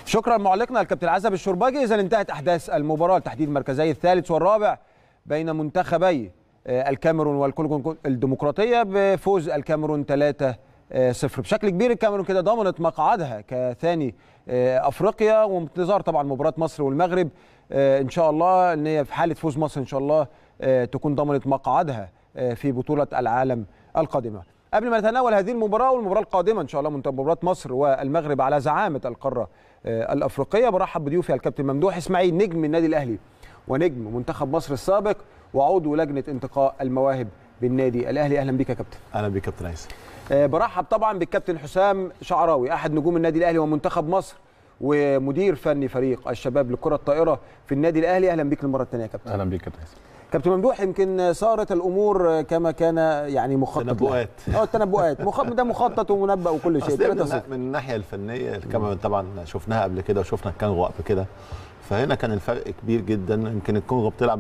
شكرا معلقنا الكابتن عزب الشرباجي اذا انتهت احداث المباراه تحديد مركزي الثالث والرابع بين منتخبي الكاميرون والكونغو الديمقراطيه بفوز الكاميرون 3 صفر بشكل كبير الكاميرون كده ضمنت مقعدها كثاني افريقيا وانتظار طبعا مباراه مصر والمغرب ان شاء الله ان هي في حاله فوز مصر ان شاء الله تكون ضمنت مقعدها في بطوله العالم القادمه قبل ما نتناول هذه المباراه والمباراه القادمه ان شاء الله مباراه مصر والمغرب على زعامه القاره الافريقيه برحب بضيوفي الكابتن ممدوح اسماعيل نجم النادي الاهلي ونجم منتخب مصر السابق وعضو لجنه انتقاء المواهب بالنادي الاهلي اهلا بك يا كابتن اهلا بك كابتن عيسى برحب طبعا بالكابتن حسام شعراوي احد نجوم النادي الاهلي ومنتخب مصر ومدير فني فريق الشباب لكره الطائره في النادي الاهلي اهلا بك المره الثانيه يا كابتن اهلا بك كابتن عيسى كابتن ممدوح يمكن صارت الامور كما كان يعني مخطط تنبؤات اه التنبؤات مخطط ده مخطط ومنبأ وكل شيء من, من الناحيه الفنيه الكاميرون طبعا شفناها قبل كده وشفنا الكونغو قبل كده فهنا كان الفرق كبير جدا يمكن الكونغو بتلعب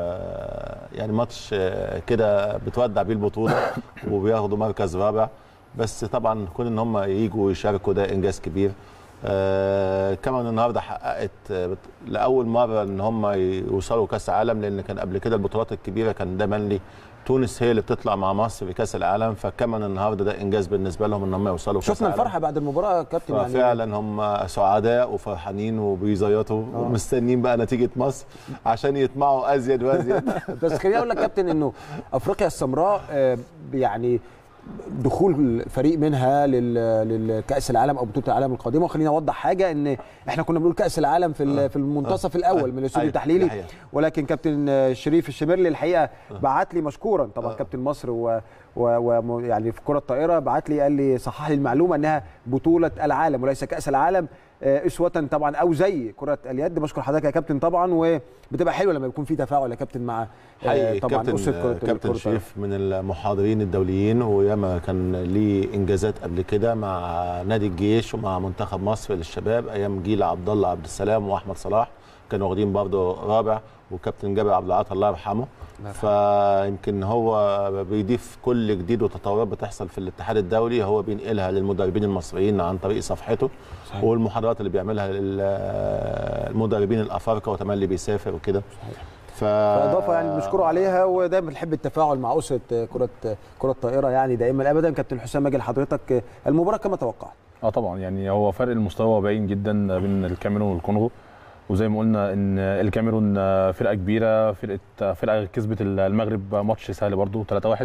يعني ماتش كده بتودع بيه البطوله وبياخدوا مركز رابع بس طبعا كون ان هم يجوا يشاركوا ده انجاز كبير آه كمان النهارده حققت لاول مره ان هم يوصلوا كاس عالم لان كان قبل كده البطولات الكبيره كان دايما لي تونس هي اللي بتطلع مع مصر في كاس العالم فكمان النهارده ده انجاز بالنسبه لهم ان هم يوصلوا كاس شفنا الفرحه بعد المباراه يا كابتن يعني فعلا هم سعداء وفرحانين وبيزيطوا ومستنيين بقى نتيجه مصر عشان يطمعوا ازيد وازيد بس خليني اقول لك كابتن انه افريقيا السمراء يعني دخول فريق منها للكاس العالم او بطوله العالم القادمه وخلينا اوضح حاجه ان احنا كنا بنقول كاس العالم في في المنتصف الاول من الاستوديو التحليلي ولكن كابتن شريف الشمرلي الحقيقه بعت لي مشكورا طبعا كابتن مصر و ويعني في كره الطائره بعت لي قال لي صحح لي المعلومه انها بطوله العالم وليس كاس العالم اسوه طبعا او زي كره اليد بشكر حضرتك يا كابتن طبعا وبتبقى حلوه لما يكون في تفاعل يا كابتن مع طبعا كابتن كرة كابتن شريف من المحاضرين الدوليين وياما كان ليه انجازات قبل كده مع نادي الجيش ومع منتخب مصر للشباب ايام جيل عبد الله عبد السلام واحمد صلاح كانوا واخدين برضه رابع وكابتن جابر عبد العاطي الله يرحمه فيمكن هو بيضيف كل جديد وتطورات بتحصل في الاتحاد الدولي هو بينقلها للمدربين المصريين عن طريق صفحته صحيح. والمحاضرات اللي بيعملها للمدربين الافارقه وتملي بيسافر وكده ف... فاضافه يعني بنشكره عليها ودايما بنحب التفاعل مع اسره كره كره الطائره يعني دائما ابدا كابتن حسام اجي لحضرتك المباراه كما توقعت اه طبعا يعني هو فرق المستوى باين جدا بين الكاميرون والكونغو وزي ما قلنا ان الكاميرون فرقه كبيره فرقه فرقه كسبت المغرب ماتش سهل برضو 3-1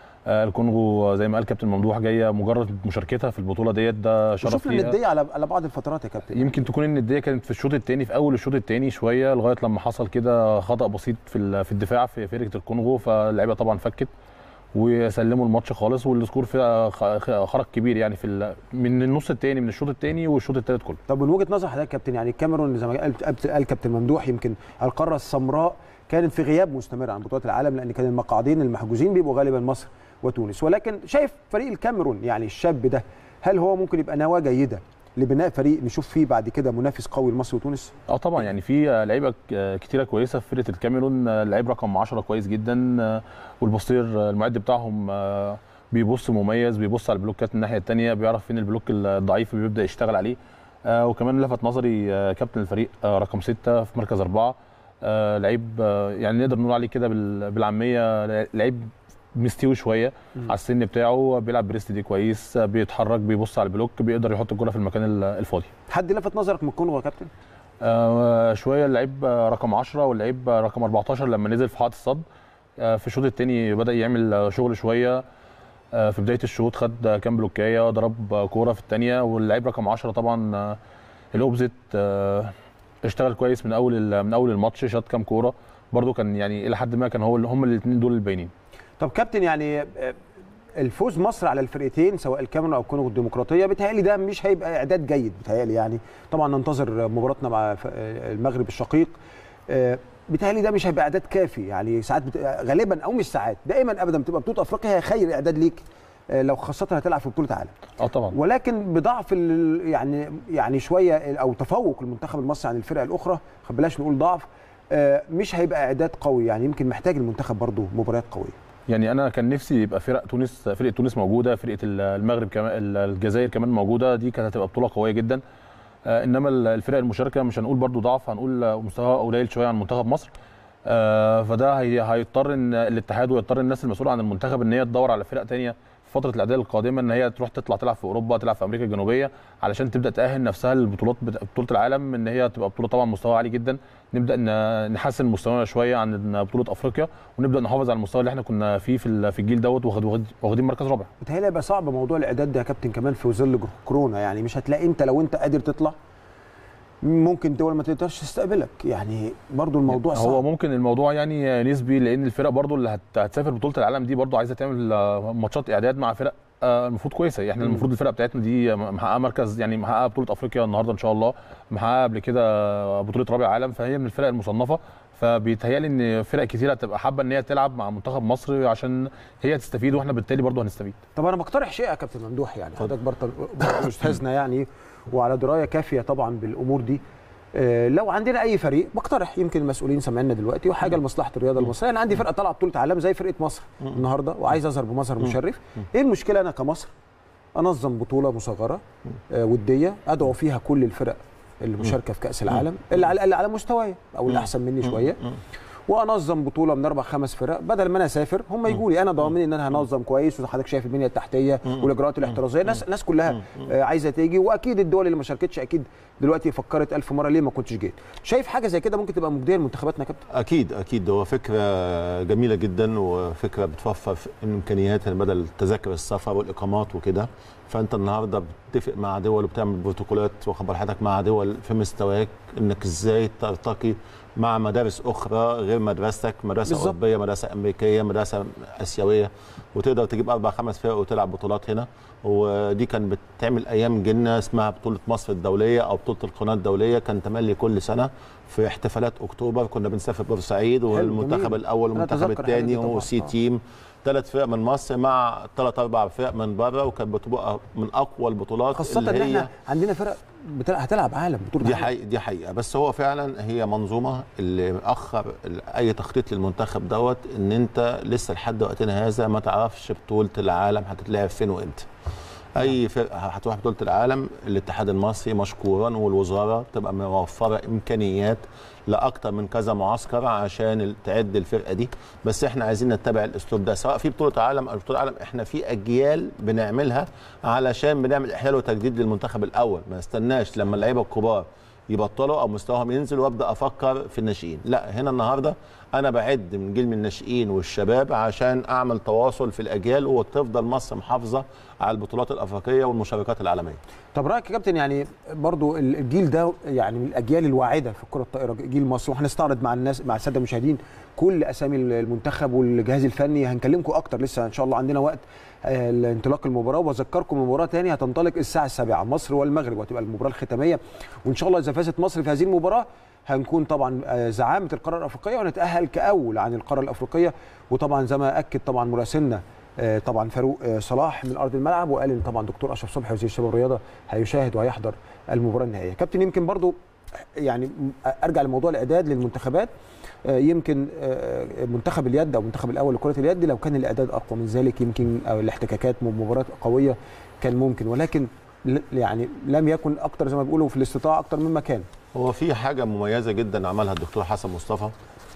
الكونغو زي ما قال كابتن ممدوح جايه مجرد مشاركتها في البطوله ديت ده شرف شفنا النديه على على بعض الفترات يا كابتن يمكن تكون النديه كانت في الشوط الثاني في اول الشوط الثاني شويه لغايه لما حصل كده خطا بسيط في في الدفاع في فرقه الكونغو فاللعيبه طبعا فكت وسلموا الماتش خالص والسكور فيها خرج كبير يعني في من النص الثاني من الشوط الثاني والشوط الثالث كله طب من وجهه نظر حضرتك كابتن يعني الكاميرون زي ما قال قال كابتن ممدوح يمكن القاره السمراء كانت في غياب مستمر عن بطولات العالم لان كان المقاعدين المحجوزين بيبقوا غالبا مصر وتونس ولكن شايف فريق الكاميرون يعني الشاب ده هل هو ممكن يبقى نواه جيده لبناء فريق نشوف فيه بعد كده منافس قوي لمصر وتونس؟ اه طبعا يعني في لعيبه كتيره كويسه في فرقه الكاميرون لعيب رقم 10 كويس جدا والبوستير المعد بتاعهم بيبص مميز بيبص على البلوكات الناحيه الثانيه بيعرف فين البلوك الضعيف اللي بيبدا يشتغل عليه وكمان لفت نظري كابتن الفريق رقم 6 في مركز أربعة لعيب يعني نقدر نقول عليه كده بالعاميه لعيب مستوي شويه مم. على السن بتاعه بيلعب بريست دي كويس بيتحرك بيبص على البلوك بيقدر يحط الكره في المكان الفاضي حد لفت نظرك من الكونغو يا كابتن آه شويه اللعيب رقم 10 واللعيب رقم 14 لما نزل في حائط الصد آه في الشوط الثاني بدا يعمل شغل شويه آه في بدايه الشوط خد كام بلوكايه ضرب كوره في الثانيه واللعيب رقم 10 طبعا آه الاوبزيت آه اشتغل كويس من اول من اول الماتش شاط كام كوره برده كان يعني الى حد ما كان هو هم الاثنين دول الباينين طب كابتن يعني الفوز مصر على الفرقتين سواء الكاميرون او الكونغو الديمقراطيه بيتهيألي ده مش هيبقى اعداد جيد بيتهيألي يعني طبعا ننتظر مباراتنا مع المغرب الشقيق بيتهيألي ده مش هيبقى اعداد كافي يعني ساعات بت... غالبا او مش ساعات دائما ابدا بتبقى بطوله افريقيا هي خير اعداد ليك لو خاصه هتلعب في بطوله عالم اه طبعا ولكن بضعف يعني يعني شويه او تفوق المنتخب المصري عن الفرق الاخرى بلاش نقول ضعف مش هيبقى اعداد قوي يعني يمكن محتاج المنتخب برضه مباريات قويه يعني انا كان نفسي يبقى فرق تونس فرقه تونس موجوده فرقه المغرب كمان الجزائر كمان موجوده دي كانت هتبقى بطوله قويه جدا آه، انما ال- الفرق المشاركه مش هنقول برضو ضعف هنقول آه، مستواها قليل شويه عن منتخب مصر آه، فده هي- هيضطر ان الاتحاد ويضطر الناس المسؤوله عن المنتخب ان هي تدور على فرق تانية في فتره الاعداد القادمه ان هي تروح تطلع تلعب في اوروبا تلعب في امريكا الجنوبيه علشان تبدا تاهل نفسها للبطولات بتا- بطوله العالم ان هي تبقى بطوله طبعا مستوى عالي جدا نبدا ن- نحسن مستوانا شويه عن بطوله افريقيا ونبدا نحافظ على المستوى اللي احنا كنا فيه في ال- في الجيل دوت واخد- واخد- واخدين مركز رابع بتهيألي هيبقى صعب موضوع الاعداد ده يا كابتن كمان في ظل كورونا يعني مش هتلاقي انت لو انت قادر تطلع ممكن دول ما تقدرش تستقبلك يعني برضو الموضوع صعب هو ممكن الموضوع يعني نسبي لان الفرق برضو اللي هت- هتسافر بطوله العالم دي برضو عايزه تعمل آه، ماتشات اعداد مع فرق آه، المفروض كويسه احنا مم. المفروض الفرقه بتاعتنا دي محققه مركز يعني محققه بطوله افريقيا النهارده ان شاء الله محققه قبل كده بطوله رابع عالم فهي من الفرق المصنفه فبيتهيألي ان فرق كتيره هتبقى حابه ان هي تلعب مع منتخب مصر عشان هي تستفيد واحنا بالتالي برضو هنستفيد طب انا بقترح شيء يا كابتن ممدوح يعني حضرتك برضه برضه استاذنا يعني وعلى درايه كافيه طبعا بالامور دي آه، لو عندنا اي فريق بقترح يمكن المسؤولين سامعيننا دلوقتي وحاجه لمصلحه الرياضه المصريه انا عندي فرقه طالعه بطوله عالم زي فرقه مصر النهارده وعايز اظهر بمظهر مشرف ايه المشكله انا كمصر انظم بطوله مصغره آه، وديه ادعو فيها كل الفرق اللي مشاركه في كاس العالم اللي على الاقل على مستواي او اللي احسن مني شويه وانظم بطوله من اربع خمس فرق بدل ما انا اسافر هم يجوا لي انا ضامن ان انا هنظم كويس وحضرتك شايف البنيه التحتيه والاجراءات الاحترازيه الناس الناس كلها آه، عايزه تيجي واكيد الدول اللي ما شاركتش اكيد دلوقتي فكرت ألف مره ليه ما كنتش جيت شايف حاجه زي كده ممكن تبقى مجديه لمنتخباتنا يا كابتن اكيد اكيد هو فكره جميله جدا وفكره بتوفر في امكانيات بدل تذاكر السفر والاقامات وكده فانت النهارده بتتفق مع دول وبتعمل بروتوكولات وخبر حضرتك مع دول في مستواك انك ازاي ترتقي مع مدارس اخرى غير مدرستك مدرسه بالظبط. اوروبيه مدرسه امريكيه مدرسه اسيويه وتقدر تجيب اربع خمس فرق وتلعب بطولات هنا ودي كان بتعمل ايام جنة اسمها بطوله مصر الدوليه او بطوله القناه الدوليه كان تملي كل سنه في احتفالات اكتوبر كنا بنسافر بورسعيد والمنتخب جميل. الاول أنا والمنتخب أتذكر الحاجات دي الثاني طبعاً. وسي آه. تيم ثلاث فرق من مصر مع ثلاث اربع فرق من بره وكانت بتبقى من اقوى البطولات خاصه اللي ان هي احنا عندنا فرق بتلعب هتلعب عالم بطوله دي عالم. حقيقة دي حقيقة بس هو فعلا هي منظومة اللي مأخر ال- أي تخطيط للمنتخب دوت إن أنت لسه لحد وقتنا هذا ما تعرفش بطولة العالم هتتلعب فين وإمتى. أي فرقة هتروح بطولة العالم الاتحاد المصري مشكورا والوزارة تبقى موفرة إمكانيات لأكتر من كذا معسكر عشان ال- تعد الفرقة دي بس إحنا عايزين نتبع الأسلوب ده سواء في بطولة عالم أو بطولة عالم إحنا في أجيال بنعملها علشان بنعمل إحلال وتجديد للمنتخب الأول ما نستناش لما اللعيبة الكبار يبطلوا او مستواهم ينزل وابدا افكر في الناشئين لا هنا النهارده انا بعد من جيل من الناشئين والشباب عشان اعمل تواصل في الاجيال وتفضل مصر محافظه على البطولات الافريقيه والمشاركات العالميه طب رايك يا كابتن يعني برضو ال- الجيل ده يعني من الاجيال الواعده في الكره الطائره جيل مصر وهنستعرض مع الناس مع الساده المشاهدين كل اسامي المنتخب والجهاز الفني هنكلمكم اكتر لسه ان شاء الله عندنا وقت آه، لانطلاق المباراه واذكركم المباراه تاني هتنطلق الساعه السابعة مصر والمغرب وهتبقى المباراه الختاميه وان شاء الله اذا فازت مصر في هذه المباراه هنكون طبعا آه، زعامه القاره الافريقيه ونتاهل كاول عن القاره الافريقيه وطبعا زي ما اكد طبعا مراسلنا آه، طبعا فاروق آه، صلاح من ارض الملعب وقال ان طبعا دكتور اشرف صبحي وزير الشباب والرياضه هيشاهد وهيحضر المباراه النهائيه كابتن يمكن برضو يعني م- ارجع لموضوع الاعداد للمنتخبات آه، يمكن آه، منتخب اليد او المنتخب الاول لكره اليد لو كان الاعداد اقوى من ذلك يمكن او الاحتكاكات مباراه قويه كان ممكن ولكن ل- يعني لم يكن اكتر زي ما بيقولوا في الاستطاعه اكتر مما كان هو في حاجه مميزه جدا عملها الدكتور حسن مصطفى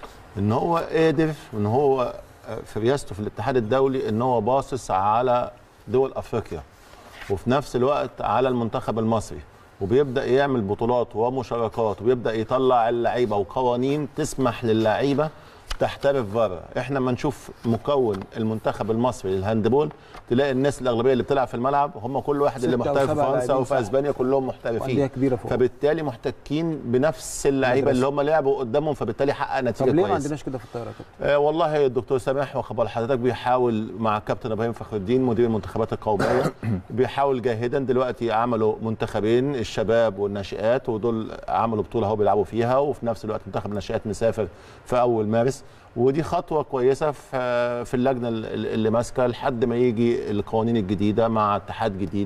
ان هو قادر ان هو في رئاسته في الاتحاد الدولي ان هو باصص على دول افريقيا وفي نفس الوقت على المنتخب المصري وبيبدا يعمل بطولات ومشاركات وبيبدا يطلع اللعيبه وقوانين تسمح للعيبه تحترف بره احنا لما نشوف مكون المنتخب المصري للهاندبول تلاقي الناس الاغلبيه اللي بتلعب في الملعب هم كل واحد اللي ستة أو محترف في سبعة فرنسا لاعبين وفي صح. اسبانيا كلهم وانديه محترفين كبيره فوق فبالتالي محتكين بنفس اللعيبه مدرسة. اللي هم لعبوا قدامهم فبالتالي حقق طب نتيجه ليه ما كويسه عندناش كده في الطائره يا كابتن آه والله الدكتور سامح وخبر حضرتك بيحاول مع كابتن ابراهيم فخر الدين مدير المنتخبات القوميه بيحاول جاهدا دلوقتي عملوا منتخبين الشباب والناشئات ودول عملوا بطوله اهو بيلعبوا فيها وفي نفس الوقت منتخب الناشئات مسافر في اول مارس ودي خطوه كويسه في في اللجنه اللي ماسكه لحد ما يجي القوانين الجديده مع اتحاد جديد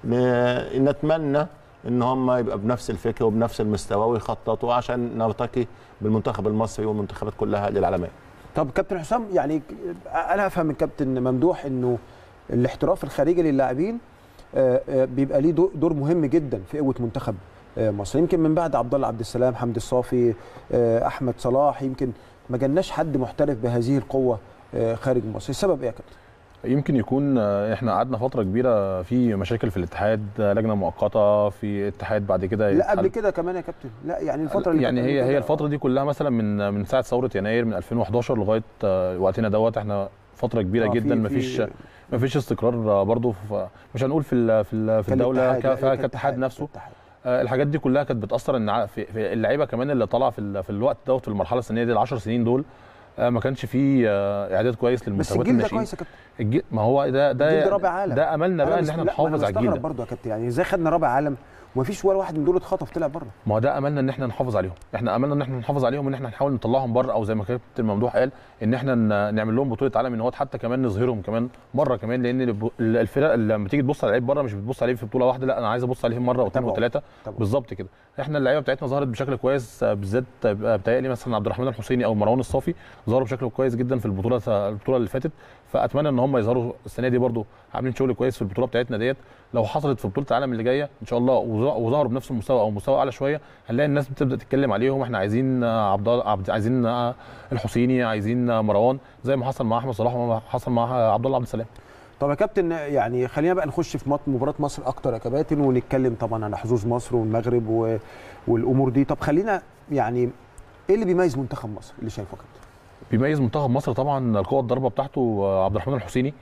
ن- نتمنى ان هم يبقى بنفس الفكر وبنفس المستوى ويخططوا عشان نرتقي بالمنتخب المصري والمنتخبات كلها للعالميه طب كابتن حسام يعني انا افهم من كابتن ممدوح انه الاحتراف الخارجي للاعبين آه، آه، بيبقى ليه دور- دور مهم جدا في قوه منتخب آه، مصر يمكن من بعد عبد الله عبد السلام حمدي الصافي آه، احمد صلاح يمكن ما جالناش حد محترف بهذه القوه آه، خارج مصر السبب ايه يا كابتن يمكن يكون آه، احنا قعدنا فتره كبيره في مشاكل في الاتحاد آه، لجنه مؤقته في اتحاد بعد كده لا قبل يتحل- كده كمان يا كابتن لا يعني الفتره اللي يعني كانت هي قبل هي كده- الفتره دي كلها مثلا من من ساعه ثوره يناير من 2011 لغايه آه، وقتنا دوت احنا فتره كبيره آه، جدا في- مفيش في- مفيش استقرار برضه في مش هنقول في ال- في ال- في الدوله كالاتحاد، ك- لا، كاتحاد نفسه كاتحاد. آه، الحاجات دي كلها كانت بتاثر ان ع- في في اللعيبه كمان اللي طالعه في ال- في الوقت دوت في المرحله السنيه دي ال 10 سنين دول آه، ما كانش فيه آه، اعداد كويس بس للمنتخبات الجيل ده الناشئين كويس يا كابتن الجيل ما هو ده ده الجيل ده رابع عالم. ده املنا أنا بقى ان بس- احنا لا، ما نحافظ أنا على الجيل مستغرب ده برضه يا كابتن يعني ازاي خدنا رابع عالم ومفيش ولا واحد من دول اتخطف طلع بره ما هو ده املنا ان احنا نحافظ عليهم احنا املنا ان احنا نحافظ عليهم ان احنا نحاول نطلعهم بره او زي ما كابتن ممدوح قال ان احنا ن- نعمل لهم بطوله عالم ان هو حتى كمان نظهرهم كمان مره كمان لان الب- الفرق لما تيجي تبص على لعيب بره مش بتبص عليه في بطوله واحده لا انا عايز ابص عليه مره واثنين طبعاً. وثلاثه طبعاً. بالظبط كده احنا اللعيبه بتاعتنا ظهرت بشكل كويس آه، بالذات آه، بتهيألي مثلا عبد الرحمن الحسيني او مروان الصافي ظهروا بشكل كويس جدا في البطوله البطوله اللي فاتت فاتمنى ان هم يظهروا السنه دي برضو عاملين شغل كويس في البطوله بتاعتنا ديت لو حصلت في بطوله العالم اللي جايه ان شاء الله وظ- وظهروا بنفس المستوى او مستوى اعلى شويه هنلاقي الناس بتبدا تتكلم عليهم احنا عايزين آه، عبد الله عبد عايزين آه، الحسيني عايزين آه، مروان زي ما حصل مع احمد صلاح وما حصل مع آه، عبد الله عبد السلام طب يا كابتن يعني خلينا بقى نخش في مط- مباراه مصر اكتر يا كباتن ونتكلم طبعا عن حظوظ مصر والمغرب و... والامور دي طب خلينا يعني ايه اللي بيميز منتخب مصر اللي شايفه يا كابتن بيميز منتخب مصر طبعا القوه الضربه بتاعته آه، عبد الرحمن الحسيني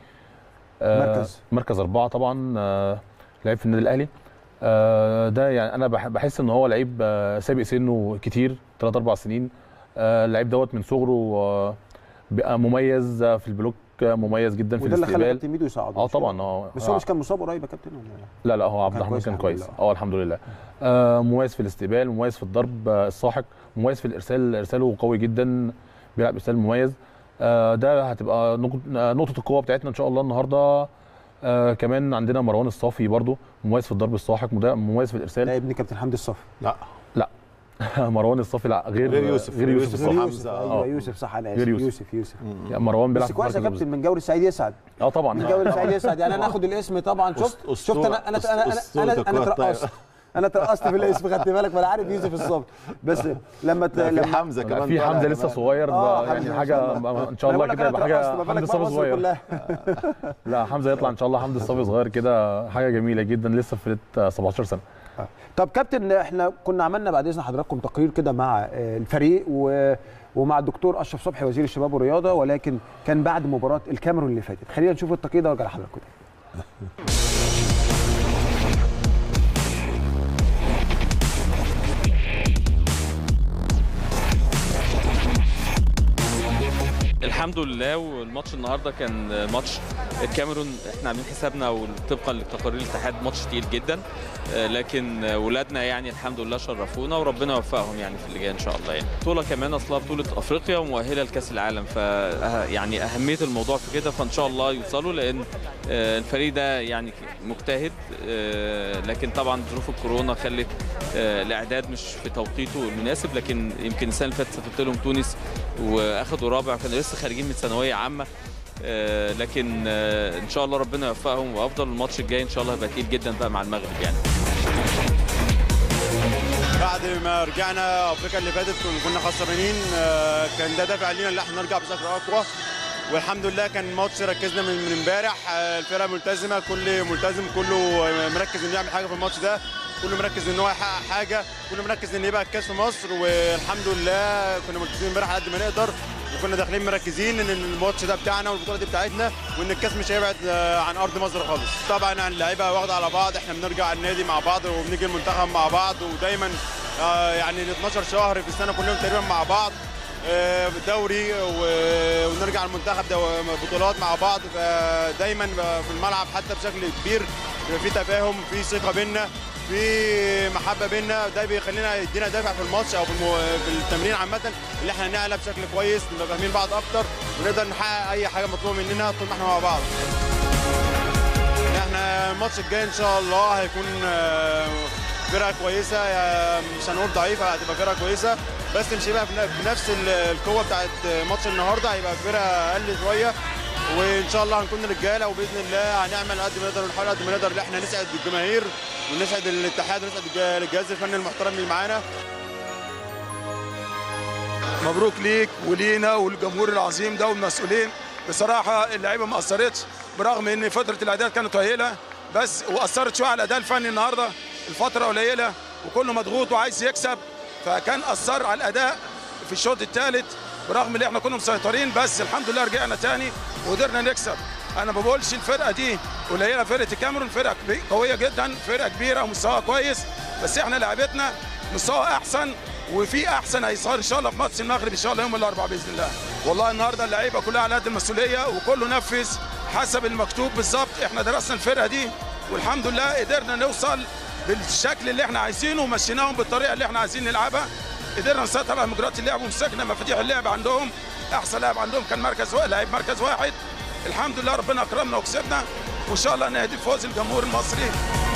آه، مركز. مركز اربعه طبعا آه، لعيب في النادي الاهلي آه، ده يعني انا بح- بحس ان هو لعيب آه، سابق سنه كتير ثلاث اربع سنين آه، اللعيب دوت من صغره آه، بقى مميز آه، في البلوك آه، مميز جدا في وده اللي خلى الاستقبال كابتن ميدو يصعد اه مش كده؟ طبعا اه بس هو مش كان مصاب قريب يا كابتن ولا لا لا هو عبد كان الرحمن كويس كان الحمد كويس لله. اه الحمد لله آه مميز في الاستقبال مميز في الضرب آه الساحق مميز في الارسال ارساله قوي جدا بيلعب ارسال مميز آه ده هتبقى نقط- آه، نقطه القوه بتاعتنا ان شاء الله النهارده آه كمان عندنا مروان الصافي برضو مميز في الضرب الساحق مدا- مميز في الارسال لا ابن كابتن حمدي الصفي لا مروان الصافي لا غير غير يوسف. غير غير يوسف يوسف. الصافي. حمزة. ايوه آه. يوسف صح انا اسف غير يوسف. يوسف يوسف يعني مروان بيلعب بس في كويس يا المركز كابتن من جوري سعيد يسعد اه من طبعا جوري سعيد يسعد يعني انا اخد الاسم طبعا شفت أس- شفت انا انا أسطورة- انا انا أسطورة انا, أنا الكرة الطايرة. ترقصت انا ترقصت في الاسم خدت بالك وانا عارف يوسف الصبح بس لما ت... لا، في لما حمزه لا، كمان في طالع حمزه لسه كمان. صغير آه، بقى حمزة يعني ما حاجه شاء الله. ان شاء الله أنا بقول لك كده يبقى أنا حاجه ترقصت، ما حمدي بالك الصافي بقى مصر صغير كلها. لا حمزه يطلع ان شاء الله حمدي الصافي صغير كده حاجه جميله جدا لسه في فرقه 17 سنه طب كابتن احنا كنا عملنا بعد اذن حضراتكم تقرير كده مع آه، الفريق و... ومع الدكتور اشرف صبحي وزير الشباب والرياضه ولكن كان بعد مباراه الكاميرون اللي فاتت خلينا نشوف التقرير ده وارجع لحضراتكم تاني. الحمد لله والماتش النهارده كان ماتش الكاميرون احنا عاملين حسابنا وطبقا لتقارير الاتحاد ماتش تقيل جدا آه، لكن آه، ولادنا يعني الحمد لله شرفونا وربنا يوفقهم يعني في اللي جاي ان شاء الله يعني بطوله كمان اصلها بطوله افريقيا ومؤهله لكاس العالم ف يعني اهميه الموضوع في كده فان شاء الله يوصلوا لان آه، الفريق ده يعني مجتهد آه، لكن طبعا ظروف الكورونا خلت آه، الاعداد مش في توقيته المناسب لكن يمكن السنه اللي فاتت سافرت لهم تونس واخدوا رابع كانوا لسه خارجين من ثانويه عامه آه، لكن آه، ان شاء الله ربنا يوفقهم وافضل الماتش الجاي ان شاء الله هيبقى تقيل جدا بقى مع المغرب يعني بعد ما رجعنا افريقيا اللي فاتت كنا- كنا خسرانين آه، كان ده دافع لينا ان احنا نرجع بشكل اقوى والحمد لله كان ماتش ركزنا من من امبارح آه، الفرقه ملتزمه كل ملتزم كله مركز انه يعمل حاجه في الماتش ده كله مركز ان هو يحقق حاجه كله مركز ان يبقى الكاس في مصر والحمد لله كنا مركزين امبارح على قد ما نقدر وكنا داخلين مركزين ان الماتش ده بتاعنا والبطوله دي بتاعتنا وان الكاس مش هيبعد آه، عن ارض مصر خالص طبعا اللعيبه واخده على بعض احنا بنرجع النادي مع بعض وبنيجي المنتخب مع بعض ودايما آه، يعني ال 12 شهر في السنه كلهم تقريبا مع بعض آه، دوري و- ونرجع المنتخب دو- بطولات مع بعض فدايما في الملعب حتى بشكل كبير بيبقى في تفاهم في ثقه بينا في محبه بينا ده بيخلينا يدينا دافع في الماتش او في, المو... في التمرين عامه اللي احنا نعلى بشكل كويس نبقى فاهمين بعض اكتر ونقدر نحقق اي حاجه مطلوبه مننا طول ما احنا مع بعض احنا الماتش الجاي ان شاء الله هيكون آه، فرقه كويسه آه، مش هنقول ضعيفه هتبقى فرقه كويسه بس مش هيبقى بن- بنفس ال- القوه بتاعت ماتش النهارده هيبقى فرقه اقل شويه وان شاء الله هنكون رجاله وباذن الله هنعمل قد ما نقدر ونحاول قد ما نقدر ان احنا نسعد الجماهير ونسعد الاتحاد ونسعد الج- الجهاز الفني المحترم اللي معانا مبروك ليك ولينا والجمهور العظيم ده والمسؤولين بصراحه اللعيبه ما اثرتش برغم ان فتره الاعداد كانت قليله بس واثرت شويه على الاداء الفني النهارده الفتره قليله وكله مضغوط وعايز يكسب فكان اثر على الاداء في الشوط الثالث برغم ان احنا كنا مسيطرين بس الحمد لله رجعنا تاني وقدرنا نكسب انا ما بقولش الفرقه دي قليله فرقه الكاميرون فرقه كبي- قويه جدا فرقه كبيره ومستواها كويس بس احنا لعبتنا مستوى احسن وفي احسن هيظهر ان شاء الله في ماتش المغرب ان شاء الله يوم الاربعاء باذن الله والله النهارده اللعيبه كلها على قد المسؤوليه وكله نفذ حسب المكتوب بالظبط احنا درسنا الفرقه دي والحمد لله قدرنا نوصل بالشكل اللي احنا عايزينه ومشيناهم بالطريقه اللي احنا عايزين نلعبها قدرنا نسيطر على مجريات اللعب ومسكنا مفاتيح اللعب عندهم احسن لاعب عندهم كان مركز واحد لعيب مركز واحد الحمد لله ربنا اكرمنا وكسبنا وان شاء الله نهدي فوز الجمهور المصري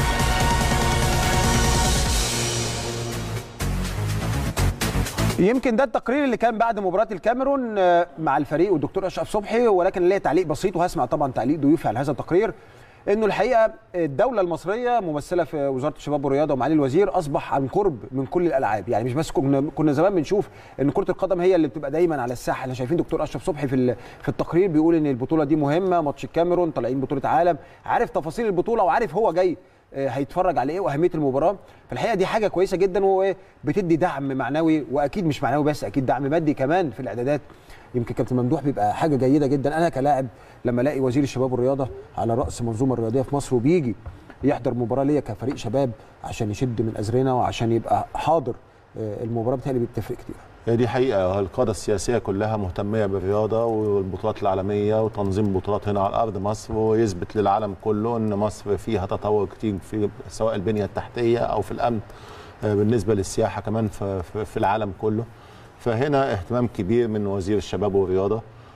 يمكن ده التقرير اللي كان بعد مباراه الكاميرون آه، مع الفريق والدكتور اشرف صبحي ولكن ليا تعليق بسيط وهسمع طبعا تعليق ضيوفي على هذا التقرير انه الحقيقه الدوله المصريه ممثله في وزاره الشباب والرياضه ومعالي الوزير اصبح عن قرب من كل الالعاب يعني مش بس كنا كنا زمان بنشوف ان كره القدم هي اللي بتبقى دايما على الساحه احنا شايفين دكتور اشرف صبحي في ال- في التقرير بيقول ان البطوله دي مهمه ماتش الكاميرون طالعين بطوله عالم عارف تفاصيل البطوله وعارف هو جاي آه، هيتفرج على ايه واهميه المباراه فالحقيقه دي حاجه كويسه جدا وبتدي دعم معنوي واكيد مش معنوي بس اكيد دعم مادي كمان في الاعدادات يمكن كابتن ممدوح بيبقى حاجه جيده جدا انا كلاعب لما الاقي وزير الشباب والرياضه على راس المنظومه الرياضيه في مصر وبيجي يحضر مباراه ليا كفريق شباب عشان يشد من ازرنا وعشان يبقى حاضر آه، المباراه بتاعي بتفرق كتير هي دي حقيقة القادة السياسية كلها مهتمية بالرياضة والبطولات العالمية وتنظيم بطولات هنا على أرض مصر ويثبت للعالم كله أن مصر فيها تطور كتير في سواء البنية التحتية أو في الأمن آه، بالنسبة للسياحة كمان في, في- في العالم كله فهنا اهتمام كبير من وزير الشباب والرياضة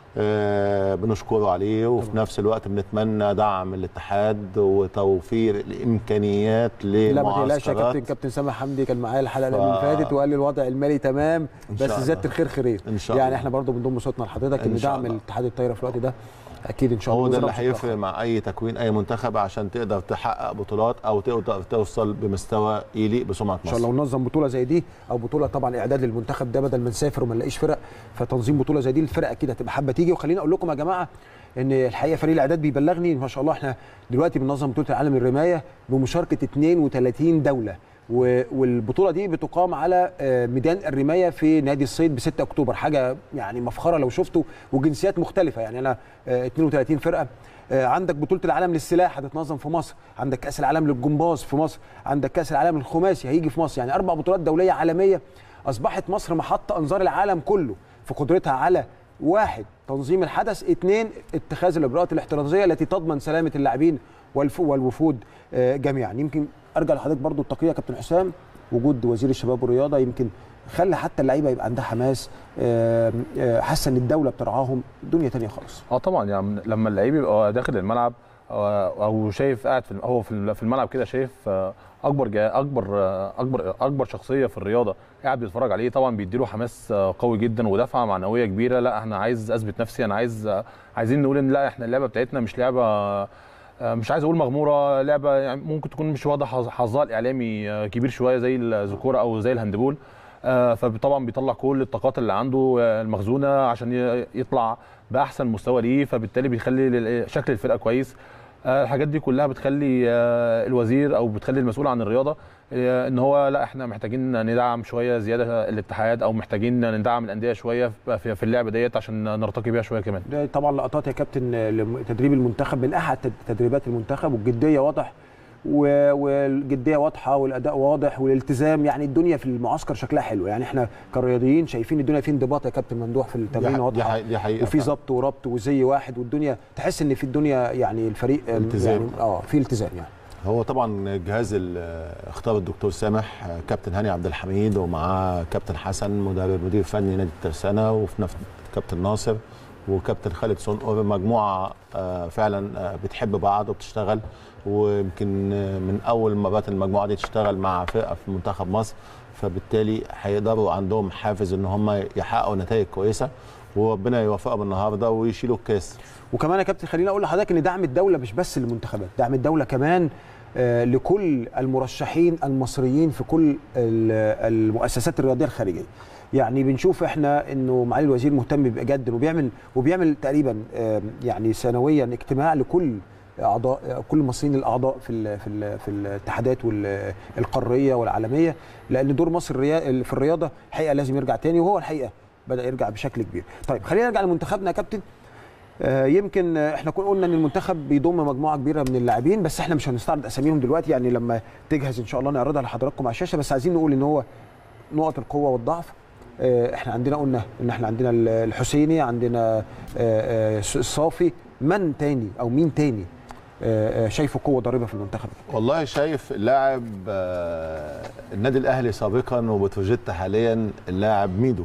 آه، بنشكره عليه وفي نفس الوقت بنتمنى دعم الاتحاد وتوفير الامكانيات لا ما تقلقش يا لمعسكرات كابتن كابتن سامح حمدي كان معايا الحلقه ف- اللي فاتت وقال لي الوضع المالي تمام إن بس شاء الله. زياده الخير خيرين إن شاء يعني الله. احنا برضو بنضم صوتنا لحضرتك ان إن شاء دعم الله. الاتحاد الطايره في الوقت ده اكيد ان شاء الله هو ده اللي وزارة هيفرق مع اي تكوين اي منتخب عشان تقدر تحقق بطولات او تقدر توصل بمستوى يليق بسمعه ان شاء الله مصر وننظم بطوله زي دي او بطوله طبعا اعداد للمنتخب ده بدل ما نسافر وما نلاقيش فرق فتنظيم بطوله زي دي الفرق اكيد هتبقى حابه تيجي وخليني اقول لكم يا جماعه ان الحقيقه فريق الاعداد بيبلغني ما شاء الله احنا دلوقتي بننظم بطوله العالم للرمايه بمشاركه 32 دوله و- والبطوله دي بتقام على آه، ميدان الرمايه في نادي الصيد ب 6 اكتوبر حاجه يعني مفخره لو شفتوا وجنسيات مختلفه يعني انا آه، 32 فرقه آه، عندك بطوله العالم للسلاح هتتنظم في مصر عندك كاس العالم للجمباز في مصر عندك كاس العالم الخماسي هيجي في مصر يعني اربع بطولات دوليه عالميه اصبحت مصر محط انظار العالم كله في قدرتها على واحد تنظيم الحدث اثنين اتخاذ الاجراءات الاحترازيه التي تضمن سلامه اللاعبين والف- والوفود آه، جميعا يمكن ارجع لحضرتك برضو التقيه يا كابتن حسام وجود وزير الشباب والرياضه يمكن خلى حتى اللعيبه يبقى عندها حماس آه، آه، حاسه ان الدوله بترعاهم دنيا تانية خالص اه طبعا يعني لما اللعيب يبقى داخل الملعب أو- او شايف قاعد في هو في في الملعب كده شايف آه، اكبر جا اكبر آه، اكبر اكبر شخصيه في الرياضه قاعد بيتفرج عليه طبعا بيديله حماس آه، قوي جدا ودفعه معنويه كبيره لا انا عايز اثبت نفسي انا عايز آه، عايزين نقول ان لا احنا اللعبه بتاعتنا مش لعبه آه، مش عايز اقول مغموره لعبه يعني ممكن تكون مش واضح حظ- حظها الاعلامي آه، كبير شويه زي الذكوره او زي الهاندبول آه، فطبعا بيطلع كل الطاقات اللي عنده آه، المخزونه عشان ي- يطلع باحسن مستوى ليه فبالتالي بيخلي لل- شكل الفرقه كويس آه، الحاجات دي كلها بتخلي آه، الوزير او بتخلي المسؤول عن الرياضه آه، ان هو لا احنا محتاجين ندعم شويه زياده الاتحاد او محتاجين ندعم الانديه شويه في في اللعبه ديت عشان نرتقي بيها شويه كمان ده طبعا لقطات يا كابتن لتدريب المنتخب من احد تد- تدريبات المنتخب والجديه واضح و- والجديه واضحه والاداء واضح والالتزام يعني الدنيا في المعسكر شكلها حلو يعني احنا كرياضيين شايفين الدنيا في انضباط يا كابتن ممدوح في دي التمرين ح- دي واضحه حقيقة- دي حقيقة وفي فعلا. ظبط وربط وزي واحد والدنيا تحس ان في الدنيا يعني الفريق التزام. يعني اه في التزام يعني هو طبعا الجهاز ال- اختار الدكتور سامح آه، كابتن هاني عبد الحميد ومعاه كابتن حسن مدرب مدير فني نادي الترسانه وفي نفس كابتن ناصر وكابتن خالد صنقر مجموعه آه، فعلا آه، بتحب بعض وبتشتغل ويمكن آه، من اول ما بات المجموعه دي تشتغل مع فرقه في منتخب مصر فبالتالي هيقدروا عندهم حافز ان هم يحققوا نتائج كويسه وربنا يوفقهم النهارده ويشيلوا الكاس وكمان يا كابتن خليني اقول لحضرتك ان دعم الدوله مش بس للمنتخبات دعم الدوله كمان آه، لكل المرشحين المصريين في كل ال- المؤسسات الرياضيه الخارجيه يعني بنشوف احنا انه معالي الوزير مهتم بجد وبيعمل وبيعمل تقريبا آه، يعني سنويا اجتماع لكل اعضاء آه، كل المصريين الاعضاء في ال في ال في الاتحادات وال- القاريه والعالميه لان دور مصر الريا- في الرياضه الحقيقه لازم يرجع تاني وهو الحقيقه بدا يرجع بشكل كبير طيب خلينا نرجع لمنتخبنا يا كابتن آه، يمكن آه، احنا كنا قلنا ان المنتخب بيضم مجموعه كبيره من اللاعبين بس احنا مش هنستعرض اساميهم دلوقتي يعني لما تجهز ان شاء الله نعرضها لحضراتكم على الشاشه بس عايزين نقول ان هو نقط القوه والضعف آه، احنا عندنا قلنا ان احنا عندنا ال- الحسيني عندنا آه، آه، الصافي من تاني او مين تاني آه، آه، شايفه قوه ضاربه في المنتخب والله شايف لاعب آه، النادي الاهلي سابقا وبتروجيت حاليا اللاعب ميدو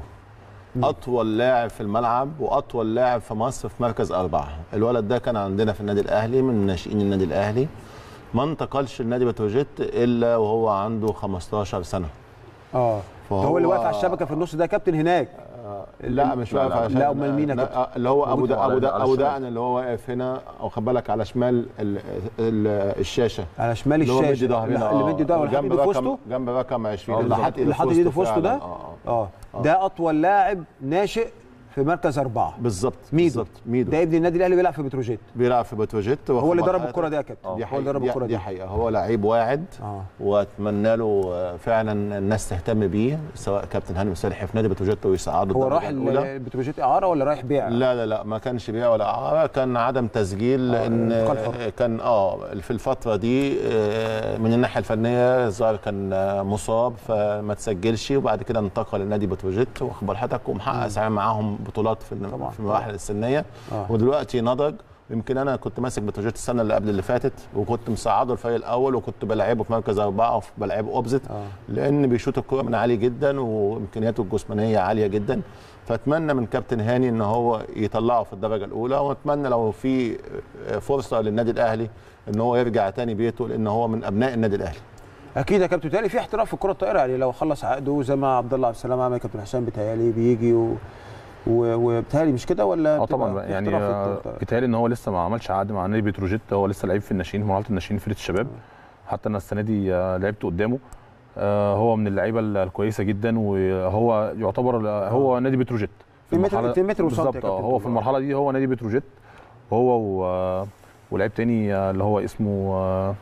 اطول لاعب في الملعب واطول لاعب في مصر في مركز اربعه الولد ده كان عندنا في النادي الاهلي من ناشئين النادي الاهلي ما انتقلش النادي بتروجيت الا وهو عنده 15 سنه اه فهو- هو اللي واقف على الشبكه في النص ده كابتن هناك لا مش لا، واقف لا. عشان لا، أمال مين يا لا، كابتن؟ اللي هو ابو موجود ده ابو على- ده على ابو الشمال. دقن اللي هو واقف هنا او خد بالك على شمال ال ال الشاشه على شمال اللي هو مدي الشاشه ظهرنا اللي آه. مدي ظهره اللي حاطط جنب ايده في رقم وسطه جنب رقم 20 آه، اللي بالظبط. حاطط اللي حاطط ايده في وسطه فعلاً. ده اه آه. اه ده اطول لاعب ناشئ في مركز اربعه بالظبط ميدو بالظبط ميدو ده ابن النادي الاهلي بيلعب في بتروجيت بيلعب في بتروجيت هو اللي وخد ضرب بالك- الكره دي يا كابتن دي هو اللي حقيقة ضرب الكره دي دي حقيقة هو لعيب واعد اه واتمنى له آه، فعلا الناس تهتم بيه سواء كابتن هاني مسلحي في نادي بتروجيت ويساعده هو الدرجة راح الأولى. ال- بتروجيت اعاره ولا رايح بيع؟ لا لا لا ما كانش بيع ولا اعاره كان عدم تسجيل آه، لان انتقال حر. كان اه في الفتره دي آه، من الناحيه الفنيه الظاهر كان آه، مصاب فما تسجلش وبعد كده انتقل لنادي بتروجيت واخد بال حضرتك ومحقق ساعات معاهم بطولات في طبعاً. في المراحل السنيه آه. ودلوقتي نضج يمكن انا كنت ماسك بتروجيت السنه اللي قبل اللي فاتت وكنت مساعده الفريق الاول وكنت بلعبه في مركز اربعه وبلعبه اوبزيت آه. لان بيشوط الكوره من عالي جدا وامكانياته الجسمانيه عاليه جدا فاتمنى من كابتن هاني ان هو يطلعه في الدرجه الاولى واتمنى لو في فرصه للنادي الاهلي ان هو يرجع تاني بيته لان هو من ابناء النادي الاهلي اكيد يا كابتن بيتهيألي في احتراف في الكره الطائره يعني لو خلص عقده زي ما عبد الله عبد السلام عمل كابتن حسام بيتهيألي بيجي و... و... وبيتهيألي مش كده ولا اه بتبقى طبعا في يعني احتراف في آه، الكرة الطائرة؟ بيتهيألي ان هو لسه ما عملش عقد مع نادي بتروجيت هو لسه لعيب في الناشئين في مرحله الناشئين في فرقه الشباب حتى انا السنه دي آه، لعبت قدامه آه، هو من اللعيبه ال- الكويسه جدا وهو يعتبر هو نادي بتروجيت في متر- المرحلة- في متر وسنتي يا بالظبط اه كابتن هو في طبعا. المرحله دي هو نادي بتروجيت هو و ولعيب تاني آه، اللي هو اسمه آه،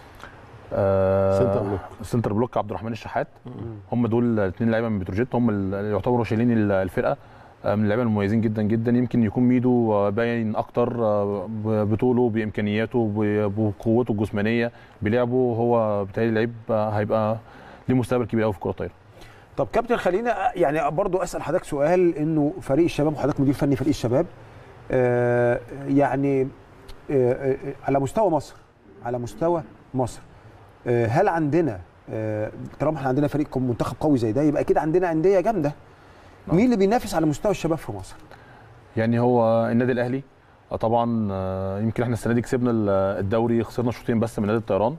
آه، سنتر بلوك. سنتر بلوك عبد الرحمن الشحات هم دول الاثنين لعيبه من بتروجيت هم اللي يعتبروا شايلين ال- الفرقه آه، من اللعيبه المميزين جدا جدا يمكن يكون ميدو آه، باين اكتر آه، ب- بطوله بامكانياته ب- بقوته الجسمانيه بلعبه هو بالتالي لعيب آه، هيبقى ليه مستقبل كبير قوي في الكره الطايره طب كابتن خلينا يعني برضو اسال حضرتك سؤال انه فريق الشباب وحضرتك مدير فني فريق الشباب آه يعني آه آه على مستوى مصر على مستوى مصر آه هل عندنا آه طالما احنا عندنا فريق كم- منتخب قوي زي ده يبقى اكيد عندنا انديه جامده نعم. مين اللي بينافس على مستوى الشباب في مصر؟ يعني هو النادي الاهلي آه، طبعا آه، يمكن احنا السنه دي كسبنا ال- الدوري خسرنا شوطين بس من نادي الطيران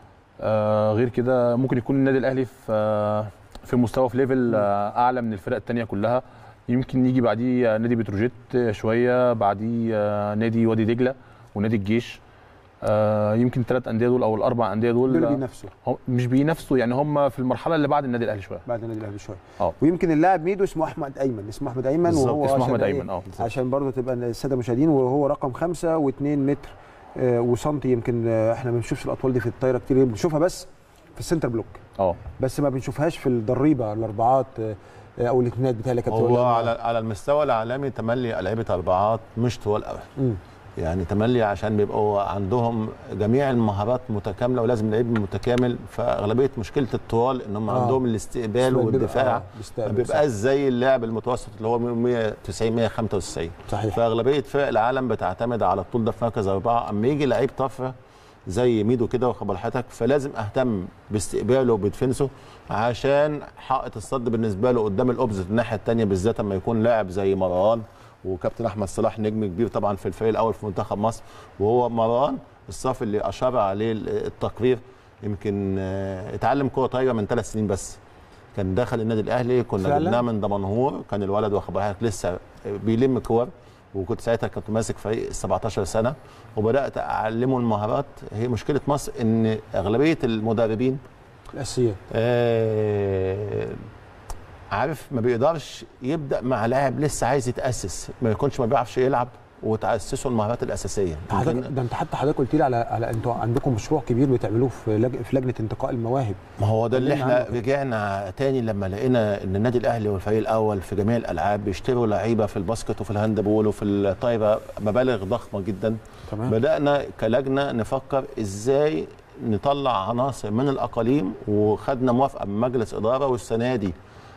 آه، غير كده ممكن يكون النادي الاهلي في آه، في مستوى في ليفل آه، اعلى من الفرق الثانيه كلها يمكن يجي بعديه آه، نادي بتروجيت آه، شويه بعديه آه، نادي وادي دجله ونادي الجيش آه، يمكن الثلاث انديه دول او الاربع انديه دول دول اللي آه، بينافسوا هم مش بينافسوا يعني هم في المرحله اللي بعد النادي الاهلي شويه بعد النادي الاهلي شويه اه. ويمكن اللاعب ميدو اسمه احمد ايمن اسمه احمد ايمن بالظبط، وهو اسمه عشان احمد إيه؟ ايمن اه عشان برضه تبقى الساده المشاهدين وهو رقم خمسة و2 متر آه، وسنتي يمكن آه، احنا ما بنشوفش الاطوال دي في الطايره كتير بنشوفها بس في السنتر بلوك اه بس ما بنشوفهاش في الضريبه الاربعات آه، آه، او الاثنينات بتاعي كابتن هو ولا- على على المستوى العالمي تملي لعيبه اربعات مش طوال قوي مم. يعني تملي عشان بيبقوا عندهم جميع المهارات متكاملهولازم لعيب متكامل فاغلبيه مشكله الطوال ان هم آه. عندهم الاستقبال بيبقى- والدفاع آه، بيستقبل، ما بيبقاش زي اللاعب المتوسط اللي هو 190 195 صحيح فاغلبيه فرق العالم بتعتمد على الطول ده في مركز اربعه اما يجي لعيب طفره زي ميدو كده واخد بال حضرتك فلازم اهتم باستقباله وبدفنسه عشان حائط الصد بالنسبه له قدام الاوبزيت الناحيه الثانيه بالذات اما يكون لاعب زي مروان وكابتن احمد صلاح نجم كبير طبعا في الفريق الاول في منتخب مصر وهو مروان الصف اللي اشار عليه التقرير يمكن آه، اتعلم كوره طايره من ثلاث سنين بس كان دخل النادي الاهلي كنا فعلا؟ جبناه من دمنهور كان الولد واخد بالك لسه بيلم كور وكنت ساعتها كنت ماسك فريق 17 سنه وبدات اعلمه المهارات هي مشكله مصر ان اغلبيه المدربين الاساسيه آه، عارف ما بيقدرش يبدا مع لاعب لسه عايز يتاسس ما يكونش ما بيعرفش يلعب وتاسسه المهارات الاساسيه حضرتك يمكن- ده انت حتى حضرتك قلت لي على على انتوا عندكم مشروع كبير بتعملوه في لج... في لجنه انتقاء المواهب ما هو ده اللي كلمنا احنا عنه. رجعنا تاني لما لقينا ان النادي الاهلي والفريق الاول في جميع الالعاب بيشتروا لعيبه في الباسكت وفي الهاندبول وفي الطايره مبالغ ضخمه جدا تمام بدانا كلجنه نفكر ازاي نطلع عناصر من الاقاليم وخدنا موافقه من مجلس اداره والسنه دي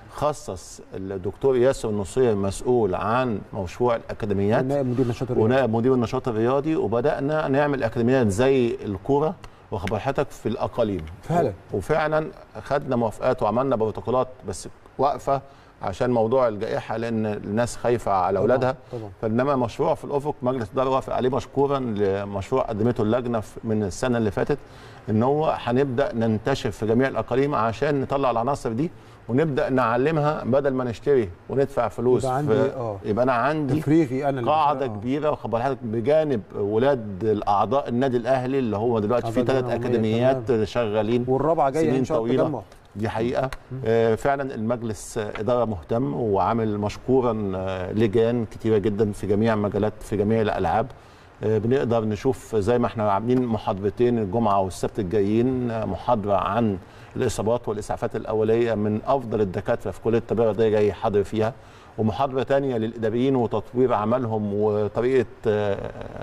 خصص الدكتور ياسر النصير مسؤول عن مشروع الاكاديميات نائب مدير نشاط الرياضة. ونائب مدير النشاط الرياضي وبدانا نعمل اكاديميات زي الكوره واخد حضرتك في الاقاليم فعلا. وفعلا خدنا موافقات وعملنا بروتوكولات بس واقفه عشان موضوع الجائحه لان الناس خايفه على طبعاً، اولادها طبعا فانما مشروع في الافق مجلس الاداره وافق عليه مشكورا لمشروع قدمته اللجنه في- من السنه اللي فاتت ان هو هنبدا ننتشر في جميع الاقاليم عشان نطلع العناصر دي ونبدا نعلمها بدل ما نشتري وندفع فلوس يبقى عندي- في- آه. يبقى انا عندي تفريغي انا اللي قاعده آه. كبيره واخد بال حضرتك بجانب ولاد الاعضاء النادي الاهلي اللي هو دلوقتي في أعضاء ثلاث الجمعية، اكاديميات شغالين والرابعه جايه سنين ان شاء الله طويلة. التجمع دي حقيقه آه، فعلا المجلس آه، اداره مهتم وعامل مشكورا آه، لجان كتيره جدا في جميع المجالات في جميع الالعاب آه، بنقدر نشوف زي ما احنا عاملين محاضرتين الجمعه والسبت الجايين آه، محاضره عن الاصابات والاسعافات الاوليه من افضل الدكاتره في كليه التربيه الرياضيه جاي يحاضر فيها ومحاضره تانية للاداريين وتطوير عملهم وطريقه آه،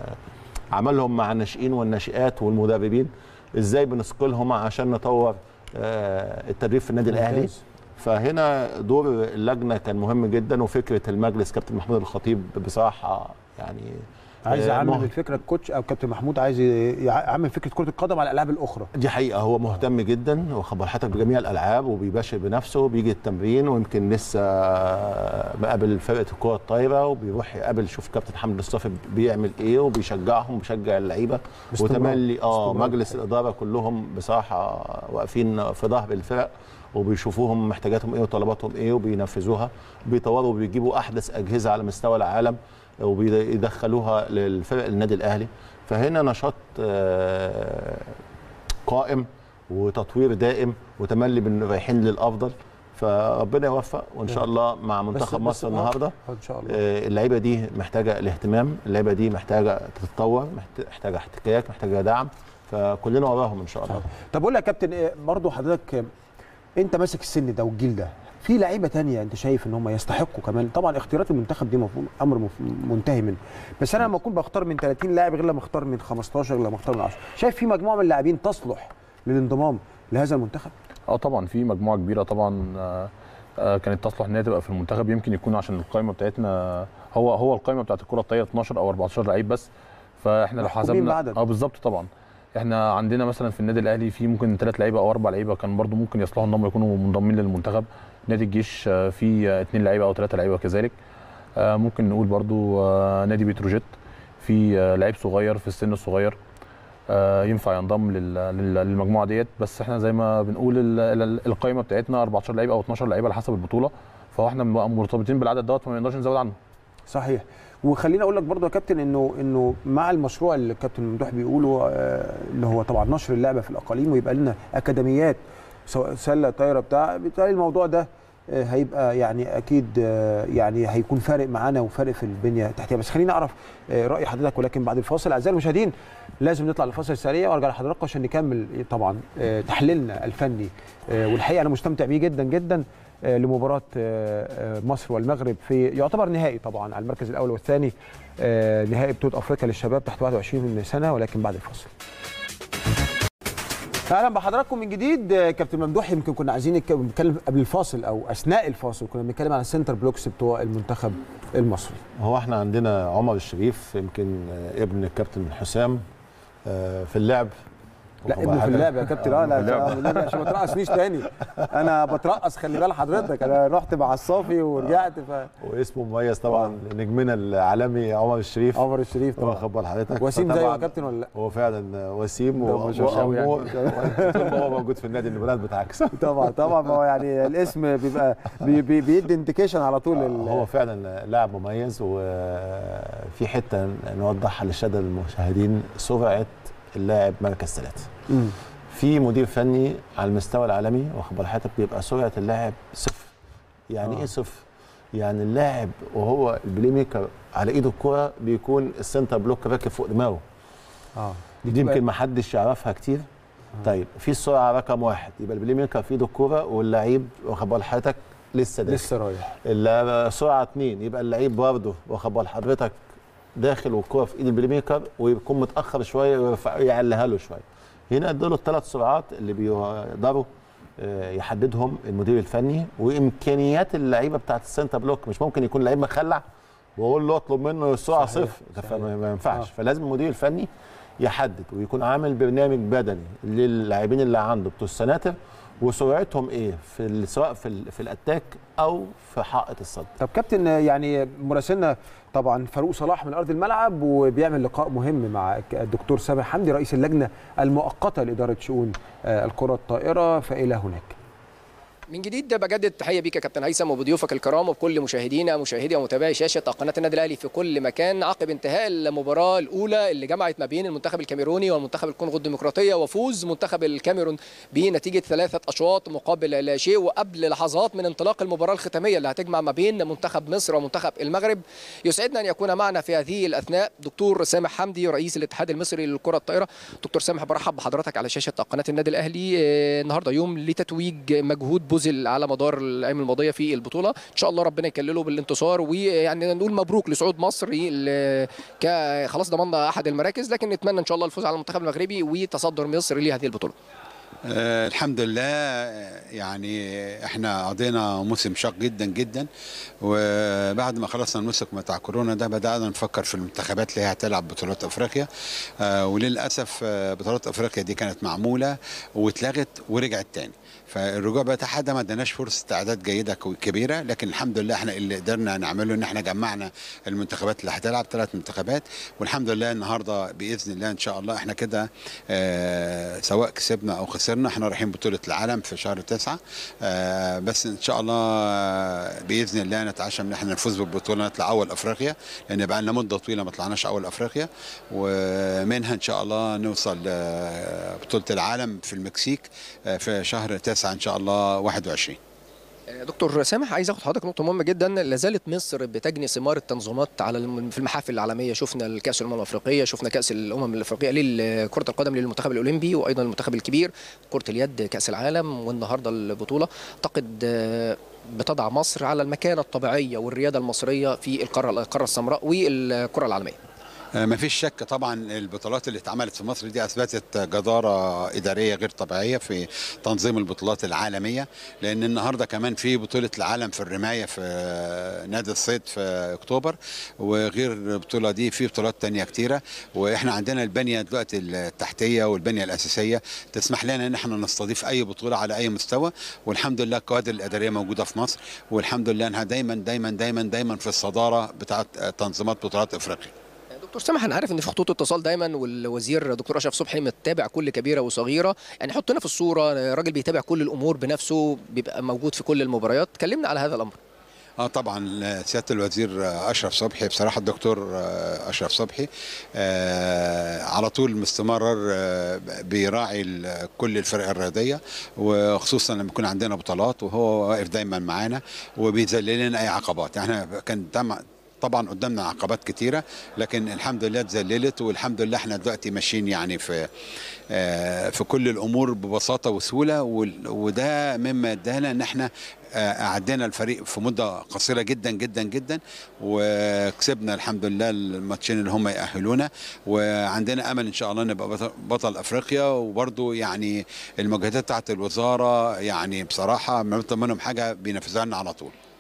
عملهم مع الناشئين والناشئات والمدربين ازاي بنثقلهم عشان نطور آه، التدريب في النادي الاهلي ممتاز. فهنا دور اللجنه كان مهم جدا وفكره المجلس كابتن محمود الخطيب بصراحه يعني عايز آه، يعمم مه- الفكره الكوتش او كابتن محمود عايز ي- يعمم فكره كره القدم على الالعاب الاخرى دي حقيقه هو مهتم جدا وخبر حضرتك بجميع الالعاب وبيباشر بنفسه بيجي التمرين ويمكن لسه مقابل فرقه الكره الطايره وبيروح يقابل يشوف كابتن حمد الصافي بيعمل ايه وبيشجعهم بيشجع اللعيبه باستمرار. وتملي اه باستمرار. مجلس الاداره كلهم بصراحه واقفين في ظهر الفرق وبيشوفوهم محتاجاتهم ايه وطلباتهم ايه وبينفذوها بيطوروا وبيجيبوا احدث اجهزه على مستوى العالم وبيدخلوها للفرق النادي الاهلي فهنا نشاط آه، قائم وتطوير دائم وتملي بن رايحين للافضل فربنا يوفق وان شاء الله مع منتخب بس- مصر آه، النهارده ان شاء الله آه، اللعيبه دي محتاجه الاهتمام اللعيبه دي محتاجه تتطور محت- محتاجه احتكاك محتاجه دعم فكلنا وراهم ان شاء الله طب قول لي يا كابتن إيه برضه حضرتك آه، انت ماسك السن ده والجيل ده في لعيبه تانية انت شايف ان هم يستحقوا كمان طبعا اختيارات المنتخب دي مفهوم امر مف- منتهي منه بس انا لما اكون بختار من 30 لاعب غير لما اختار من 15 غير لما اختار من 10 شايف في مجموعه من اللاعبين تصلح للانضمام لهذا المنتخب اه طبعا في مجموعه كبيره طبعا آه، آه، كانت تصلح ان هي تبقى في المنتخب يمكن يكون عشان القائمه بتاعتنا هو هو القائمه بتاعت الكره الطايره 12 او 14 لعيب بس فاحنا لو محكومين حسبنا بعدد. اه بالظبط طبعا احنا عندنا مثلا في النادي الاهلي في ممكن ثلاث لعيبه او اربع لعيبه كان برضو ممكن يصلحوا ان هم يكونوا منضمين للمنتخب نادي الجيش آه، في آه، اثنين لعيبه او ثلاثه لعيبه كذلك آه، ممكن نقول برضو آه، نادي بتروجيت في آه، لعيب صغير في السن الصغير آه، ينفع ينضم لل- لل- للمجموعه ديت بس احنا زي ما بنقول ال- ال- القائمه بتاعتنا 14 لعيب او 12 لعيبه على حسب البطوله فهو احنا بنبقى مرتبطين بالعدد دوت فما نقدرش نزود عنه صحيح وخليني اقول لك برضه يا كابتن انه انه مع المشروع اللي الكابتن ممدوح بيقوله آه، اللي هو طبعا نشر اللعبه في الاقاليم ويبقى لنا اكاديميات سواء سله طايره بتاع بالتالي الموضوع ده آه، هيبقى يعني اكيد آه، يعني هيكون فارق معانا وفارق في البنيه التحتيه بس خليني اعرف آه، راي حضرتك ولكن بعد الفاصل اعزائي المشاهدين لازم نطلع لفاصل سريع وارجع لحضراتكم عشان نكمل طبعا آه، تحليلنا الفني آه، والحقيقه انا مستمتع بيه جدا جدا آه، لمباراه آه، آه، مصر والمغرب في يعتبر نهائي طبعا على المركز الاول والثاني آه، نهائي بطوله افريقيا للشباب تحت 21 سنه ولكن بعد الفاصل اهلا بحضراتكم من جديد آه، كابتن ممدوح يمكن كنا عايزين نتك- نتكلم قبل الفاصل او اثناء الفاصل كنا بنتكلم عن السنتر بلوكس بتوع المنتخب المصري هو احنا عندنا عمر الشريف يمكن آه، ابن الكابتن حسام آه، في اللعب لا واخد ابنه في بالك؟ اللعب يا كابتن اه لا اللعب. لا، والنبي عشان ما ترقصنيش تاني انا بترقص خلي بال حضرتك انا رحت مع الصافي ورجعت ف واسمه مميز طبعا نجمنا العالمي عمر الشريف عمر الشريف طبعا واخد بال حضرتك وسيم زيه يا فطبعاً كابتن ولا لا؟ هو فعلا وسيم ده و- ما شاء الله وأمور- طول ما هو موجود في النادي البلاد بتعكس طبعا طبعا ما هو يعني الاسم بيبقى بي بي بيدي انديكيشن على طول ال- هو فعلا لاعب مميز وفي حته نوضحها للساده المشاهدين سرعه اللاعب مركز ثلاثه مم. في مدير فني على المستوى العالمي واخد بال حضرتك بيبقى سرعه اللاعب صفر يعني آه. ايه صفر يعني اللاعب وهو البلاي ميكر على ايده الكره بيكون السنتر بلوك راكب فوق دماغه اه دي يمكن ما حدش يعرفها كتير طيب في السرعه رقم واحد يبقى البلاي ميكر في ايده الكوره واللعيب واخد بال حضرتك لسه داخل لسه رايح السرعه اثنين يبقى اللعيب برضه واخد بال حضرتك داخل والكوره في ايد البلاي ميكر ويكون متاخر شويه ويرفع- يعليها له شويه هنا دول الثلاث سرعات اللي بيقدروا آه، يحددهم المدير الفني وامكانيات اللعيبه بتاعت السنتر بلوك مش ممكن يكون لعيب مخلع واقول له اطلب منه السرعه صحيح، صفر صحيح. فما ما ينفعش آه. فلازم المدير الفني يحدد ويكون عامل برنامج بدني للاعبين اللي عنده بتوع السناتر وسرعتهم ايه في ال- سواء في ال- في الاتاك او في حائط الصد طب كابتن يعني مراسلنا طبعا فاروق صلاح من ارض الملعب وبيعمل لقاء مهم مع الدكتور سامح حمدي رئيس اللجنه المؤقته لاداره شؤون آه، الكره الطائره فالى هناك من جديد بجدد التحيه بيك يا كابتن هيثم وبضيوفك الكرام وبكل مشاهدينا مشاهدي ومتابعي شاشه قناه النادي الاهلي في كل مكان عقب انتهاء المباراه الاولى اللي جمعت ما بين المنتخب الكاميروني والمنتخب الكونغو الديمقراطيه وفوز منتخب الكاميرون بنتيجه ثلاثه اشواط مقابل لا شيء وقبل لحظات من انطلاق المباراه الختاميه اللي هتجمع ما بين منتخب مصر ومنتخب المغرب يسعدنا ان يكون معنا في هذه الاثناء دكتور سامح حمدي رئيس الاتحاد المصري للكره الطائره دكتور سامح برحب بحضرتك على شاشه قناه النادي الاهلي آه، النهارده يوم لتتويج مجهود بذل على مدار الايام الماضيه في البطوله ان شاء الله ربنا يكلله بالانتصار ويعني نقول مبروك لصعود مصر ل- ك- خلاص ضمننا احد المراكز لكن نتمنى ان شاء الله الفوز على المنتخب المغربي وتصدر مصر لهذه البطوله آه، الحمد لله آه، يعني احنا قضينا موسم شاق جدا جدا وبعد ما خلصنا الموسم بتاع كورونا ده بدانا نفكر في المنتخبات اللي هي هتلعب بطولات افريقيا آه، وللاسف آه، بطولات افريقيا دي كانت معموله واتلغت ورجعت تاني فالرجوع بتاعها ده ما اداناش فرصه اعداد جيده كو- كبيره لكن الحمد لله احنا اللي قدرنا نعمله ان احنا جمعنا المنتخبات اللي هتلعب ثلاث منتخبات والحمد لله النهارده باذن الله ان شاء الله احنا كده آه، سواء كسبنا او خسرنا احنا رايحين بطوله العالم في شهر تسعة آه، بس ان شاء الله آه، باذن الله نتعشى ان احنا نفوز بالبطوله نطلع اول افريقيا لان بقى لنا مده طويله ما طلعناش اول افريقيا ومنها ان شاء الله نوصل آه، بطوله العالم في المكسيك آه، في شهر تسعة ان شاء الله 21 دكتور سامح عايز اخد حضرتك نقطه مهمه جدا لا زالت مصر بتجني ثمار التنظيمات على الم- في المحافل العالميه شفنا الكاس الامم الافريقيه شفنا كاس الامم الافريقيه لكره القدم للمنتخب الاولمبي وايضا المنتخب الكبير كره اليد كاس العالم والنهارده البطوله اعتقد آه، بتضع مصر على المكانه الطبيعيه والرياده المصريه في القاره القاره السمراء والكره العالميه ما فيش شك طبعا البطولات اللي اتعملت في مصر دي اثبتت جداره اداريه غير طبيعيه في تنظيم البطولات العالميه لان النهارده كمان في بطوله العالم في الرمايه في نادي الصيد في اكتوبر وغير البطوله دي في بطولات تانية كتيره واحنا عندنا البنيه دلوقتي التحتيه والبنيه الاساسيه تسمح لنا ان احنا نستضيف اي بطوله على اي مستوى والحمد لله الكوادر الاداريه موجوده في مصر والحمد لله انها دايما دايما دايما دايما في الصداره بتاعه تنظيمات بطولات افريقيا دكتور سامح انا عارف ان في خطوط اتصال دايما والوزير دكتور اشرف صبحي متابع كل كبيره وصغيره يعني حطنا في الصوره راجل بيتابع كل الامور بنفسه بيبقى موجود في كل المباريات كلمنا على هذا الامر اه طبعا سياده الوزير اشرف صبحي بصراحه الدكتور اشرف صبحي آه على طول مستمرر آه بيراعي كل الفرق الرياضيه وخصوصا لما يكون عندنا بطولات وهو واقف دايما معانا وبيذلل لنا اي عقبات احنا كان طبعا قدامنا عقبات كتيرة لكن الحمد لله اتذللت والحمد لله احنا دلوقتي ماشيين يعني في آه في كل الامور ببساطه وسهوله وده مما ادانا ان احنا عدينا الفريق في مده قصيره جدا جدا جدا وكسبنا الحمد لله الماتشين اللي هم يأهلونا وعندنا امل ان شاء الله نبقى بطل افريقيا وبرده يعني المجهودات بتاعت الوزاره يعني بصراحه ما منهم حاجه بينفذوها لنا على طول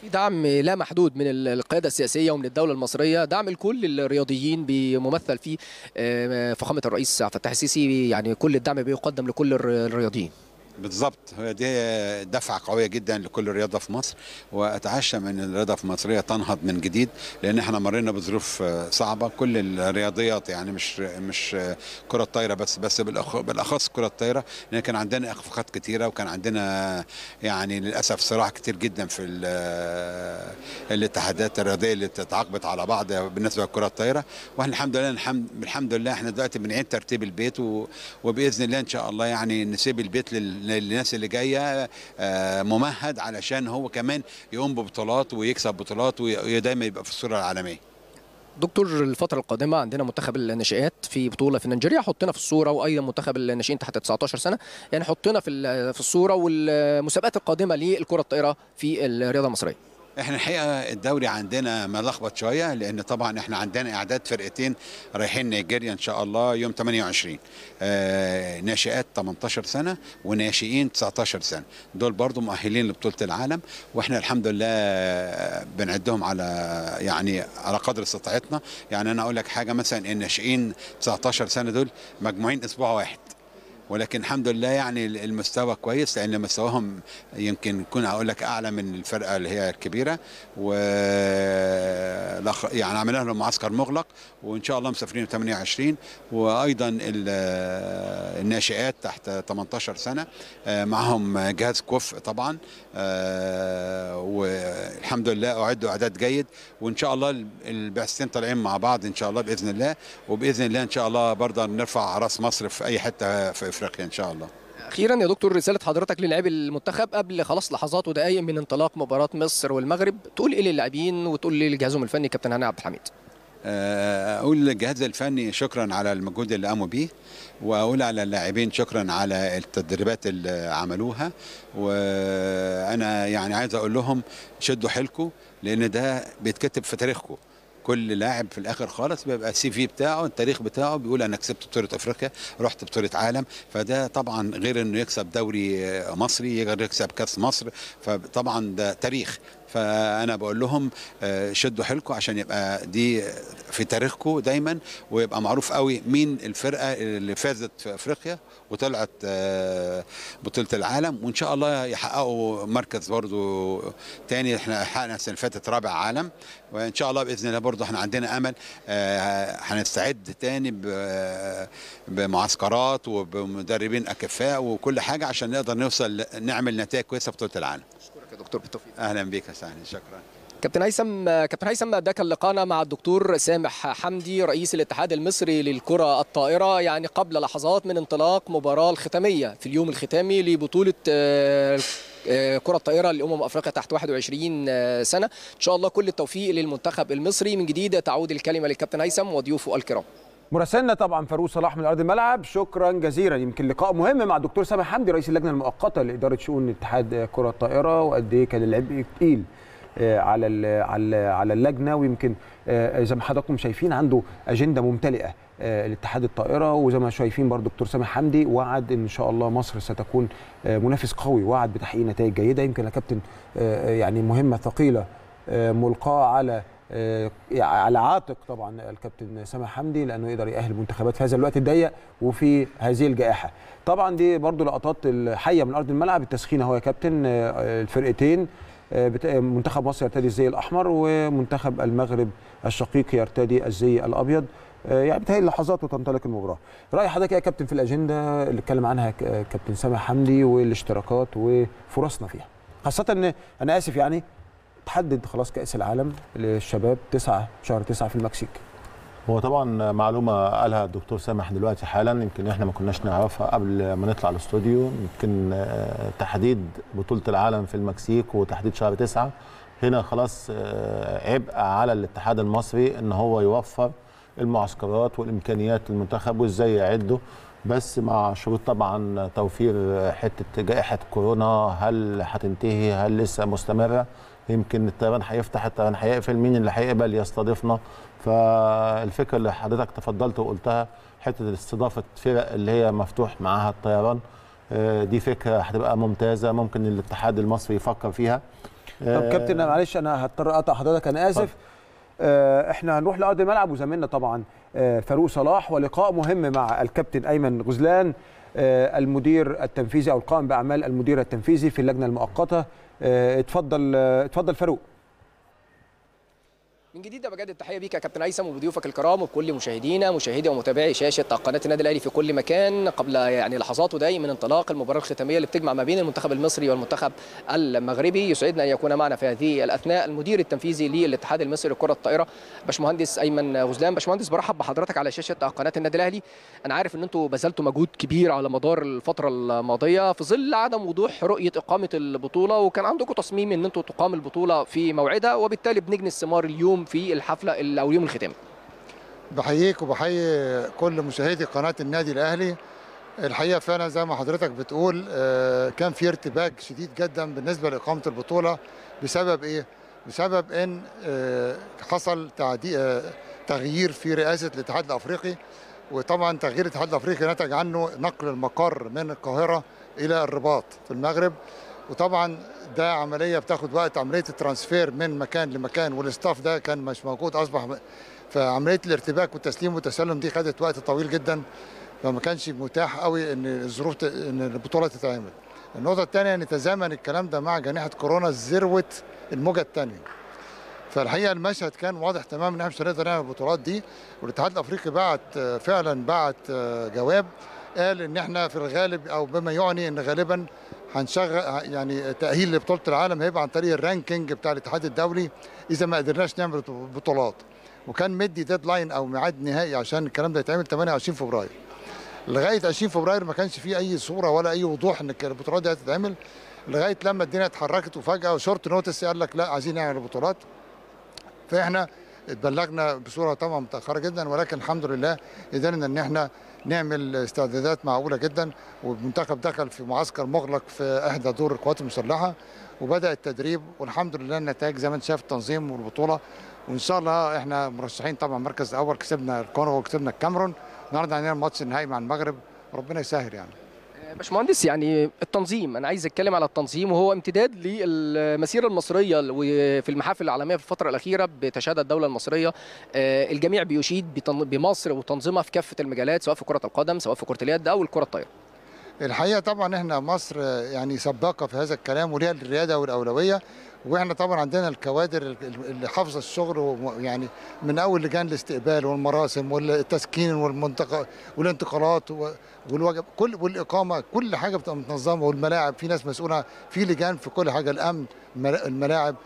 في دعم لا محدود من ال- القياده السياسيه ومن الدوله المصريه دعم لكل الرياضيين بممثل في آه، فخامه الرئيس عبد الفتاح السيسي يعني كل الدعم بيقدم لكل الر- الرياضيين بالظبط هي دي دفعه قويه جدا لكل الرياضه في مصر واتعشى من الرياضه في مصريه تنهض من جديد لان احنا مرينا بظروف آه، صعبه كل الرياضيات يعني مش مش آه، كره طايره بس بس بالأخ- بالاخص كره الطايره لان كان عندنا اخفاقات كتيره وكان عندنا يعني للاسف صراع كتير جدا في ال- آه، الاتحادات الرياضيه اللي تتعاقبت على بعض بالنسبه للكره الطايره واحنا الحمد لله الحمد الحمد لله احنا دلوقتي بنعيد ترتيب البيت و- وباذن الله ان شاء الله يعني نسيب البيت لل- للناس اللي جايه آه، ممهد علشان هو كمان يقوم ببطولات ويكسب بطولات ودايما يبقى في الصوره العالميه دكتور الفترة القادمة عندنا منتخب الناشئات في بطولة في نيجيريا حطنا في الصورة وأيضا منتخب الناشئين تحت 19 سنة يعني حطنا في ال- في الصورة والمسابقات القادمة للكرة الطائرة في الرياضة المصرية احنا الحقيقه الدوري عندنا ملخبط شويه لان طبعا احنا عندنا اعداد فرقتين رايحين نيجيريا ان شاء الله يوم 28 آه ناشئات 18 سنه وناشئين 19 سنه دول برضو مؤهلين لبطوله العالم واحنا الحمد لله بنعدهم على يعني على قدر استطاعتنا يعني انا اقول لك حاجه مثلا الناشئين 19 سنه دول مجموعين اسبوع واحد ولكن الحمد لله يعني المستوى كويس لان مستواهم يمكن يكون اقول لك اعلى من الفرقه اللي هي الكبيره و يعني عملنا لهم معسكر مغلق وان شاء الله مسافرين 28 وايضا ال- الناشئات تحت 18 سنه آه، معهم جهاز كف طبعا آه، والحمد لله اعدوا اعداد جيد وان شاء الله البعثتين طالعين مع بعض ان شاء الله باذن الله وباذن الله ان شاء الله برضه نرفع راس مصر في اي حته في افريقيا ان شاء الله أخيرا يا دكتور رسالة حضرتك للاعبي المنتخب قبل خلاص لحظات ودقائق من انطلاق مباراة مصر والمغرب تقول إيه للاعبين وتقول إيه لجهازهم الفني كابتن هاني عبد الحميد آه، اقول للجهاز الفني شكرا على المجهود اللي قاموا بيه واقول على اللاعبين شكرا على التدريبات اللي عملوها وانا يعني عايز اقول لهم شدوا حيلكم لان ده بيتكتب في تاريخكم كل لاعب في الاخر خالص بيبقى السي في بتاعه التاريخ بتاعه بيقول انا كسبت بطوله افريقيا رحت بطوله عالم فده طبعا غير انه يكسب دوري مصري غير يكسب كاس مصر فطبعا ده تاريخ فانا بقول لهم آه، شدوا حيلكم عشان يبقى دي في تاريخكم دايما ويبقى معروف قوي مين الفرقه اللي فازت في افريقيا وطلعت آه، بطوله العالم وان شاء الله يحققوا مركز برضو تاني احنا حققنا السنه اللي فاتت رابع عالم وان شاء الله باذن الله برضو احنا عندنا امل آه، هنستعد تاني ب- بمعسكرات وبمدربين اكفاء وكل حاجه عشان نقدر نوصل نعمل نتائج كويسه في بطوله العالم أشكرك يا دكتور بالتوفيق اهلا بك يا سهل شكرا كابتن هيثم كابتن هيثم ده كان لقانا مع الدكتور سامح حمدي رئيس الاتحاد المصري للكرة الطائرة يعني قبل لحظات من انطلاق مباراة الختامية في اليوم الختامي لبطولة آه، آه، كرة الطائرة لأمم أفريقيا تحت 21 آه، سنة إن شاء الله كل التوفيق للمنتخب المصري من جديد تعود الكلمة للكابتن هيثم وضيوفه الكرام مراسلنا طبعا فاروق صلاح من ارض الملعب شكرا جزيلا يمكن لقاء مهم مع الدكتور سامح حمدي رئيس اللجنه المؤقته لاداره شؤون اتحاد كره الطائره وقد ايه كان العبء تقيل آه، على ال- على ال- على اللجنه ويمكن آه، زي ما حضراتكم شايفين عنده اجنده ممتلئه آه، لاتحاد الطائره وزي ما شايفين برضو دكتور سامح حمدي وعد ان شاء الله مصر ستكون آه، منافس قوي وعد بتحقيق نتائج جيده يمكن يا كابتن آه، يعني مهمه ثقيله آه، ملقاه على آه، على عاتق طبعا الكابتن سامح حمدي لانه يقدر يأهل المنتخبات في هذا الوقت الضيق وفي هذه الجائحه. طبعا دي برضو لقطات الحيه من ارض الملعب التسخين اهو يا كابتن آه، الفرقتين آه، بت- منتخب مصر يرتدي الزي الاحمر ومنتخب المغرب الشقيق يرتدي الزي الابيض آه، يعني بتهيألي لحظات وتنطلق المباراه. راي حضرتك إيه يا كابتن في الاجنده اللي اتكلم عنها ك- آه، كابتن سامح حمدي والاشتراكات وفرصنا فيها. خاصه ان انا اسف يعني تحدد خلاص كاس العالم للشباب 9 شهر 9 في المكسيك هو طبعا معلومه قالها الدكتور سامح دلوقتي حالا يمكن احنا ما كناش نعرفها قبل ما نطلع الاستوديو يمكن آه، تحديد بطوله العالم في المكسيك وتحديد شهر تسعة هنا خلاص آه، عبء على الاتحاد المصري ان هو يوفر المعسكرات والامكانيات للمنتخب وازاي يعده بس مع شروط طبعا توفير حته جائحه كورونا هل هتنتهي هل لسه مستمره يمكن الطيران هيفتح الطيران هيقفل مين اللي هيقبل يستضيفنا فالفكره اللي حضرتك تفضلت وقلتها حته استضافه فرق اللي هي مفتوح معاها الطيران آه، دي فكره هتبقى ممتازه ممكن الاتحاد المصري يفكر فيها طب كابتن معلش انا هضطر اقطع حضرتك انا اسف آه احنا هنروح لارض الملعب وزميلنا طبعا آه فاروق صلاح ولقاء مهم مع الكابتن ايمن غزلان آه المدير التنفيذي او القائم باعمال المدير التنفيذي في اللجنه المؤقته آه اتفضل آه اتفضل فاروق من جديد بجدد التحيه بيك يا كابتن هيثم وبضيوفك الكرام وبكل مشاهدينا مشاهدي ومتابعي شاشه قناه النادي الاهلي في كل مكان قبل يعني لحظات ودقائق من انطلاق المباراه الختاميه اللي بتجمع ما بين المنتخب المصري والمنتخب المغربي يسعدنا ان يكون معنا في هذه الاثناء المدير التنفيذي للاتحاد المصري لكره الطائره باشمهندس ايمن غزلان باشمهندس برحب بحضرتك على شاشه قناه النادي الاهلي انا عارف ان انتم بذلتوا مجهود كبير على مدار الفتره الماضيه في ظل عدم وضوح رؤيه اقامه البطوله وكان عندكم تصميم ان انتم تقام البطوله في موعدها وبالتالي بنجني الثمار اليوم في الحفله او يوم الختام بحييك وبحيي كل مشاهدي قناه النادي الاهلي الحقيقه فعلا زي ما حضرتك بتقول آه، كان في ارتباك شديد جدا بالنسبه لاقامه البطوله بسبب ايه بسبب ان آه، حصل تعدي- آه، تغيير في رئاسه الاتحاد الافريقي وطبعا تغيير الاتحاد الافريقي نتج عنه نقل المقر من القاهره الى الرباط في المغرب وطبعا ده عمليه بتاخد وقت عمليه الترانسفير من مكان لمكان والاستاف ده كان مش موجود اصبح فعمليه الارتباك والتسليم والتسلم دي خدت وقت طويل جدا فما كانش متاح قوي ان الظروف ت... ان البطوله تتعمل. النقطه الثانيه ان تزامن الكلام ده مع جائحه كورونا ذروه الموجه الثانيه. فالحقيقه المشهد كان واضح تماما ان احنا مش هنقدر نعمل البطولات دي والاتحاد الافريقي بعت آه، فعلا بعت آه، جواب قال ان احنا في الغالب او بما يعني ان غالبا هنشغل يعني تاهيل لبطوله العالم هيبقى عن طريق الرانكينج بتاع الاتحاد الدولي اذا ما قدرناش نعمل بطولات وكان مدي ديدلاين او ميعاد نهائي عشان الكلام ده يتعمل 28 فبراير لغايه 20 فبراير ما كانش فيه اي صوره ولا اي وضوح ان البطولات دي هتتعمل لغايه لما الدنيا اتحركت وفجاه وشورت نوتس قال لك لا عايزين نعمل بطولات فاحنا اتبلغنا بصوره طبعا متاخره جدا ولكن الحمد لله قدرنا ان احنا نعمل استعدادات معقوله جدا والمنتخب دخل في معسكر مغلق في احدى دور القوات المسلحه وبدا التدريب والحمد لله النتائج زي ما انت شايف التنظيم والبطوله وان شاء الله احنا مرشحين طبعا مركز اول كسبنا الكونغو وكسبنا الكاميرون النهارده عندنا الماتش النهائي مع المغرب ربنا يسهل يعني باشمهندس يعني التنظيم انا عايز اتكلم على التنظيم وهو امتداد للمسيره المصريه في المحافل العالميه في الفتره الاخيره بتشهدها الدوله المصريه آه، الجميع بيشيد بتن- بمصر وتنظيمها في كافه المجالات سواء في كره القدم سواء في كره اليد او الكره الطايره الحقيقه طبعا احنا مصر يعني سباقه في هذا الكلام وليها الرياده والاولويه واحنا طبعا عندنا الكوادر اللي حافظه الشغل وم- يعني من اول لجان الاستقبال والمراسم والتسكين والمنطقه والانتقالات و- والوجب كل والاقامه كل حاجه بتبقى متنظمه والملاعب في ناس مسؤوله في لجان في كل حاجه الامن الملا- الملاعب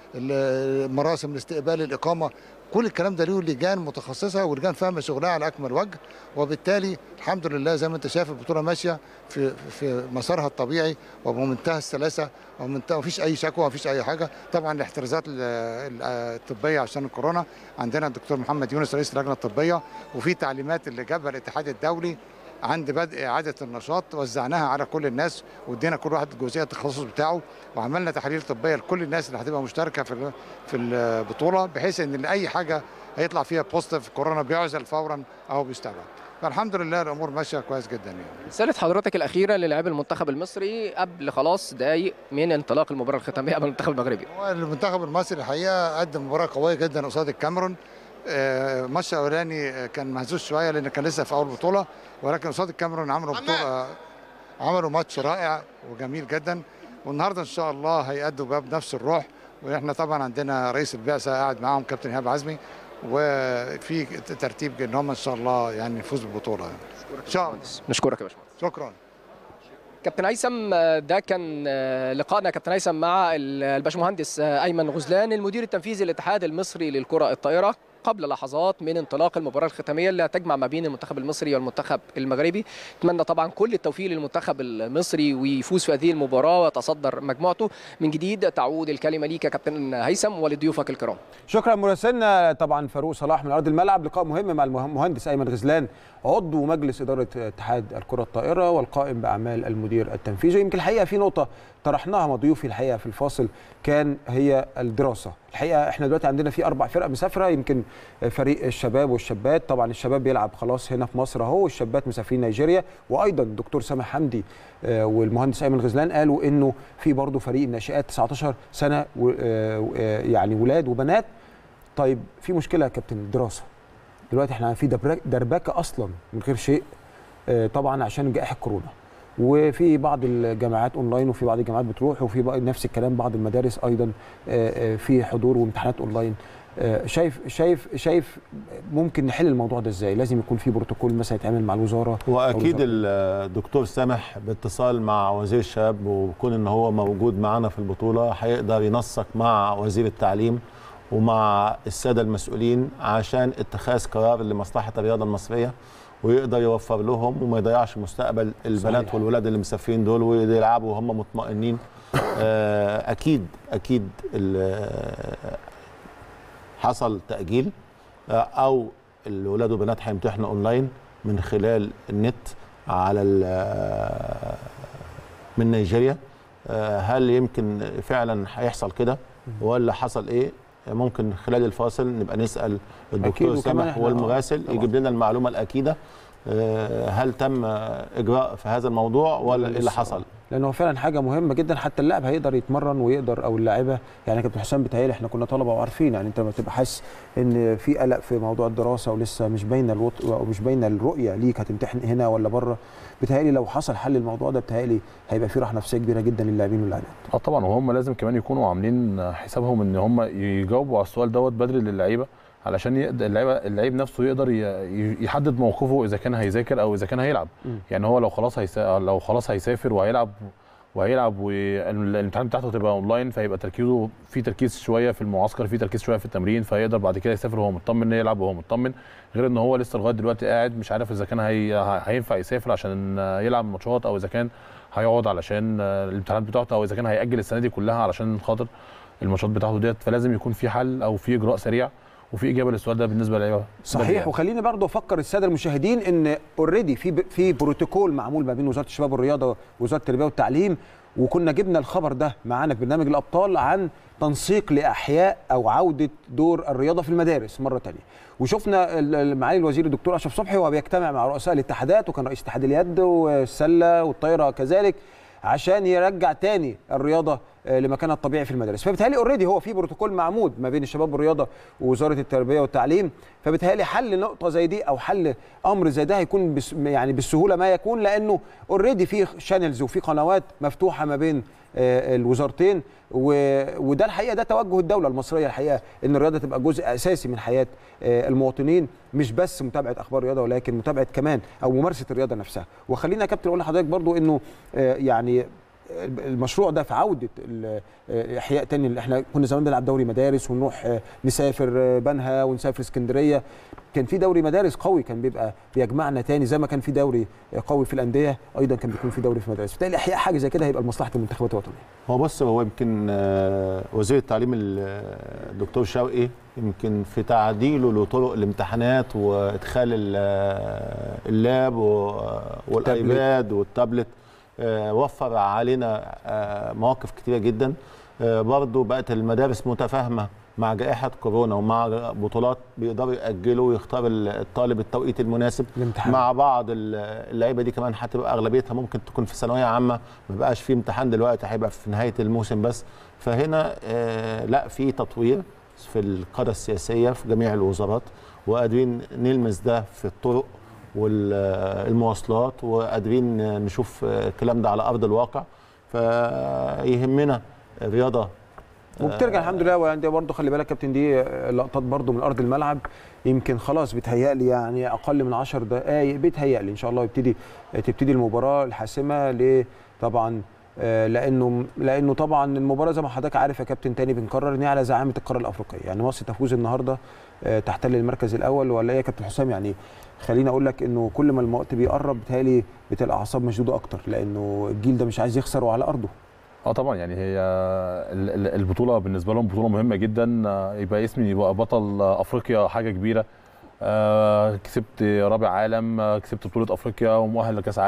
المراسم الاستقبال الاقامه كل الكلام ده له لجان متخصصه ولجان فاهمه شغلها على اكمل وجه وبالتالي الحمد لله زي ما انت شايف البطوله ماشيه في في مسارها الطبيعي وبمنتهى السلاسه ومنتهى مفيش اي شكوى مفيش اي حاجه طبعا الاحترازات ال- ال- الطبيه عشان الكورونا عندنا الدكتور محمد يونس رئيس اللجنه الطبيه وفي تعليمات اللي جابها الاتحاد الدولي عند بدء اعاده النشاط وزعناها على كل الناس وادينا كل واحد جزئيه التخصص بتاعه وعملنا تحاليل طبيه لكل الناس اللي هتبقى مشتركه في ال- في البطوله بحيث ان اي حاجه هيطلع فيها بوزيتيف كورونا بيعزل فورا او بيستبعد فالحمد لله الامور ماشيه كويس جدا يعني رساله حضرتك الاخيره للاعب المنتخب المصري قبل خلاص دقايق من انطلاق المباراه الختاميه امام المنتخب المغربي هو المنتخب المصري الحقيقه قدم مباراه قويه جدا قصاد الكاميرون آه، الماتش الاولاني آه، كان مهزوز شويه لان كان لسه في اول بطوله ولكن قصاد الكاميرون عملوا بطوله عملوا ماتش رائع وجميل جدا والنهارده ان شاء الله هيأدوا بقى بنفس الروح واحنا طبعا عندنا رئيس البعثه قاعد معاهم كابتن ايهاب عزمي وفي ترتيب ان هم ان شاء الله يعني نفوز بالبطوله يعني. ان شاء الله نشكرك يا باشمهندس شكرا كابتن هيثم آه، ده كان آه، لقائنا كابتن هيثم مع ال- الباشمهندس آه، ايمن غزلان المدير التنفيذي للاتحاد المصري للكره الطائره قبل لحظات من انطلاق المباراه الختاميه اللي هتجمع ما بين المنتخب المصري والمنتخب المغربي اتمنى طبعا كل التوفيق للمنتخب المصري ويفوز في هذه المباراه ويتصدر مجموعته من جديد تعود الكلمه ليك يا كابتن هيثم ولضيوفك الكرام شكرا مراسلنا طبعا فاروق صلاح من ارض الملعب لقاء مهم مع المهندس ايمن غزلان عضو مجلس اداره اتحاد الكره الطائره والقائم باعمال المدير التنفيذي يمكن الحقيقه في نقطه طرحناها مع ضيوفي الحقيقه في الفاصل كان هي الدراسه الحقيقه احنا دلوقتي عندنا في اربع فرق مسافره يمكن فريق الشباب والشابات طبعا الشباب بيلعب خلاص هنا في مصر اهو والشابات مسافرين نيجيريا وايضا الدكتور سامح حمدي آه، والمهندس ايمن غزلان قالوا انه في برضه فريق الناشئات 19 سنه و- آه، آه، يعني ولاد وبنات طيب في مشكله يا كابتن الدراسه دلوقتي احنا في دبرك- دربكه اصلا من غير شيء آه، طبعا عشان جائحه كورونا وفي بعض الجامعات اونلاين وفي بعض الجامعات بتروح وفي بقى نفس الكلام بعض المدارس ايضا آه، آه، في حضور وامتحانات اونلاين آه، شايف شايف شايف ممكن نحل الموضوع ده ازاي لازم يكون في بروتوكول مثلا يتعمل مع الوزاره أو واكيد وزارة- الدكتور سامح باتصال مع وزير الشباب وكون ان هو موجود معنا في البطوله هيقدر ينسق مع وزير التعليم ومع الساده المسؤولين عشان اتخاذ قرار لمصلحه الرياضه المصريه ويقدر يوفر لهم وما يضيعش مستقبل البنات صحيح. والولاد اللي مسافرين دول ويلعبوا وهم مطمئنين آه، اكيد اكيد ال- حصل تاجيل آه، او الولاد والبنات هيمتحنوا اونلاين من خلال النت على ال- آه، من نيجيريا آه، هل يمكن فعلا هيحصل كده ولا حصل ايه ممكن خلال الفاصل نبقى نسال الدكتور وكمان سامح إحنا- والمراسل طبعاً. يجيب لنا المعلومه الاكيده آه، هل تم اجراء في هذا الموضوع ولا ايه اللي لسه. حصل لان هو فعلا حاجه مهمه جدا حتى اللاعب هيقدر يتمرن ويقدر او اللاعبه يعني كابتن حسام بتهيألي احنا كنا طلبه وعارفين يعني انت لما تبقى حاسس ان في قلق في موضوع الدراسه ولسه مش باينه الوط... او مش باينه الرؤيه ليك هتمتحن هنا ولا بره بتهيألي لو حصل حل الموضوع ده بتهيألي هيبقى في راحه نفسيه كبيره جدا للاعبين واللاعبات اه طبعا وهم لازم كمان يكونوا عاملين حسابهم ان هم يجاوبوا على السؤال دوت بدري للعيبه علشان يقدر اللعيبه اللعيب نفسه يقدر ي- يحدد موقفه اذا كان هيذاكر او اذا كان هيلعب مم. يعني هو لو خلاص هيسا... لو خلاص هيسافر وهيلعب وهيلعب والامتحان بتاعته تبقى اونلاين فيبقى تركيزه في تركيز شويه في المعسكر في تركيز شويه في التمرين فيقدر بعد كده يسافر وهو مطمن يلعب وهو مطمن غير ان هو لسه لغايه دلوقتي قاعد مش عارف اذا كان هي... هينفع يسافر عشان يلعب ماتشات او اذا كان هيقعد علشان الامتحانات بتاعته او اذا كان هيأجل السنه دي كلها علشان خاطر الماتشات بتاعته ديت فلازم يكون في حل او في اجراء سريع وفي اجابه للسؤال ده بالنسبه للعيبه صحيح وخليني برضه افكر الساده المشاهدين ان اوريدي في ب- في بروتوكول معمول ما بين وزاره الشباب والرياضه ووزاره التربيه والتعليم وكنا جبنا الخبر ده معانا في برنامج الابطال عن تنسيق لاحياء او عوده دور الرياضه في المدارس مره تانية وشفنا ال- ال- معالي الوزير الدكتور اشرف صبحي وهو بيجتمع مع رؤساء الاتحادات وكان رئيس اتحاد اليد والسله والطايره كذلك عشان يرجع تاني الرياضه آه، لمكانها الطبيعي في المدارس فبالتالي اوريدي هو في بروتوكول معمود ما بين الشباب والرياضه ووزاره التربيه والتعليم فبالتالي حل نقطه زي دي او حل امر زي ده هيكون بس يعني بالسهوله ما يكون لانه اوريدي في شانلز وفي قنوات مفتوحه ما بين آه، الوزارتين و- وده الحقيقه ده توجه الدوله المصريه الحقيقه ان الرياضه تبقى جزء اساسي من حياه آه، المواطنين مش بس متابعه اخبار الرياضه ولكن متابعه كمان او ممارسه الرياضه نفسها وخلينا يا كابتن اقول لحضرتك برضو انه آه، يعني المشروع ده في عوده ال- احياء تاني اللي احنا كنا زمان بنلعب دوري مدارس ونروح آه، نسافر آه، بنها ونسافر اسكندريه كان في دوري مدارس قوي كان بيبقى بيجمعنا تاني زي ما كان في دوري آه، قوي في الانديه ايضا كان بيكون في دوري في المدارس بالتالي احياء حاجه زي كده هيبقى لمصلحه المنتخبات الوطنيه هو بص هو يمكن آه، وزير التعليم ال- الدكتور شوقي يمكن في تعديله لطرق الامتحانات وادخال ال- آه، اللاب و- والايباد والتابلت آه، وفر علينا آه، مواقف كتيره جدا آه، برضو بقت المدارس متفاهمه مع جائحه كورونا ومع بطولات بيقدروا ياجلوا ويختار الطالب التوقيت المناسب الامتحان. مع بعض ال- اللعيبه دي كمان هتبقى اغلبيتها ممكن تكون في ثانويه عامه ما بقاش في امتحان دلوقتي هيبقى في نهايه الموسم بس فهنا آه لا في تطوير في القاده السياسيه في جميع الوزارات وقادرين نلمس ده في الطرق والمواصلات وقادرين نشوف الكلام ده على ارض الواقع فيهمنا الرياضه وبترجع الحمد لله وعندي برضه خلي بالك كابتن دي لقطات برضه من ارض الملعب يمكن خلاص بيتهيألي يعني اقل من 10 دقائق بيتهيألي ان شاء الله يبتدي تبتدي المباراه الحاسمه ل طبعا آه، لانه لانه طبعا المباراه زي ما حضرتك عارف يا كابتن تاني بنكرر ان هي على زعامه القاره الافريقيه يعني مصر تفوز النهارده آه، تحتل المركز الاول ولا ايه يا كابتن حسام يعني خليني اقول لك انه كل ما الوقت بيقرب بيتهيألي بتبقى الاعصاب مشدوده اكتر لانه الجيل ده مش عايز يخسر وعلى ارضه اه طبعا يعني هي ال- ال- البطوله بالنسبه لهم بطوله مهمه جدا آه، يبقى اسمي يبقى بطل آه، افريقيا حاجه كبيره آه، كسبت رابع عالم آه، كسبت بطوله افريقيا ومؤهل لكاس عالم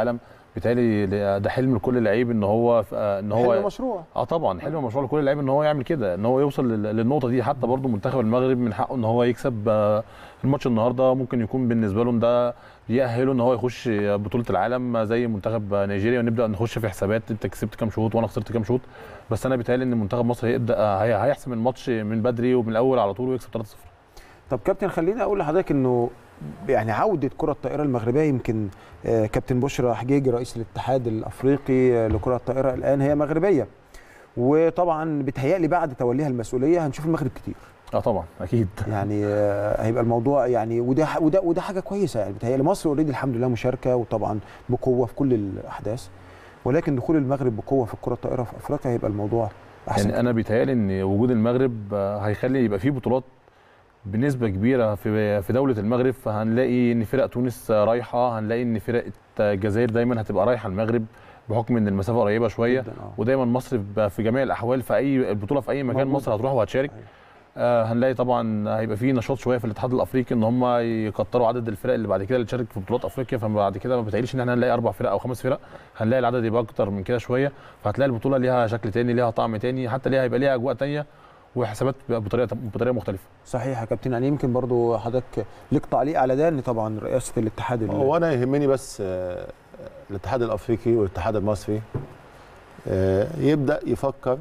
بالتالي ده حلم لكل لعيب ان هو ان هو حلم مشروع اه طبعا حلم مشروع لكل لعيب ان هو يعمل كده ان هو يوصل لل- للنقطه دي حتى برضو منتخب المغرب من حقه ان هو يكسب آه، الماتش النهارده ممكن يكون بالنسبه لهم ده يأهله ان هو يخش بطوله العالم زي منتخب نيجيريا ونبدا نخش في حسابات انت كسبت كام شوط وانا خسرت كام شوط بس انا بيتهيألي ان منتخب مصر هيبدا هي- هيحسم الماتش من بدري ومن الاول على طول ويكسب 3-0 طب كابتن خليني اقول لحضرتك انه يعني عوده كره الطائره المغربيه يمكن آه، كابتن بشرى حجيجي رئيس الاتحاد الافريقي آه، لكره الطائره الان هي مغربيه وطبعا بتهيألي بعد توليها المسؤوليه هنشوف المغرب كتير اه طبعا اكيد يعني آه، هيبقى الموضوع يعني وده وده وده حاجه كويسه يعني بتهيألي مصر اوريدي الحمد لله مشاركه وطبعا بقوه في كل الاحداث ولكن دخول المغرب بقوه في الكره الطائره في افريقيا هيبقى الموضوع احسن يعني انا بيتهيألي ان وجود المغرب آه، هيخلي يبقى فيه بطولات بنسبه كبيره في في دوله المغرب فهنلاقي ان فرق تونس آه، رايحه هنلاقي ان فرق الجزائر دايما هتبقى رايحه المغرب بحكم ان المسافه قريبه شويه جداً، آه. ودايما مصر ب- في جميع الاحوال في اي البطوله في اي مكان موجودة. مصر هتروح وهتشارك أيوة. آه هنلاقي طبعا هيبقى في نشاط شويه في الاتحاد الافريقي ان هم يكتروا عدد الفرق اللي بعد كده اللي تشارك في بطولات افريقيا فبعد كده ما بتهيأليش ان احنا هنلاقي اربع فرق او خمس فرق هنلاقي العدد يبقى اكتر من كده شويه فهتلاقي البطوله ليها شكل تاني ليها طعم تاني حتى ليها هيبقى ليها اجواء تانيه وحسابات بطريقه بطريقه مختلفه صحيح يا كابتن يعني يمكن برضو حضرتك ليك تعليق على ده ان طبعا رئاسه الاتحاد ال- هو انا يهمني بس آه، الاتحاد الافريقي والاتحاد المصري آه، يبدا يفكر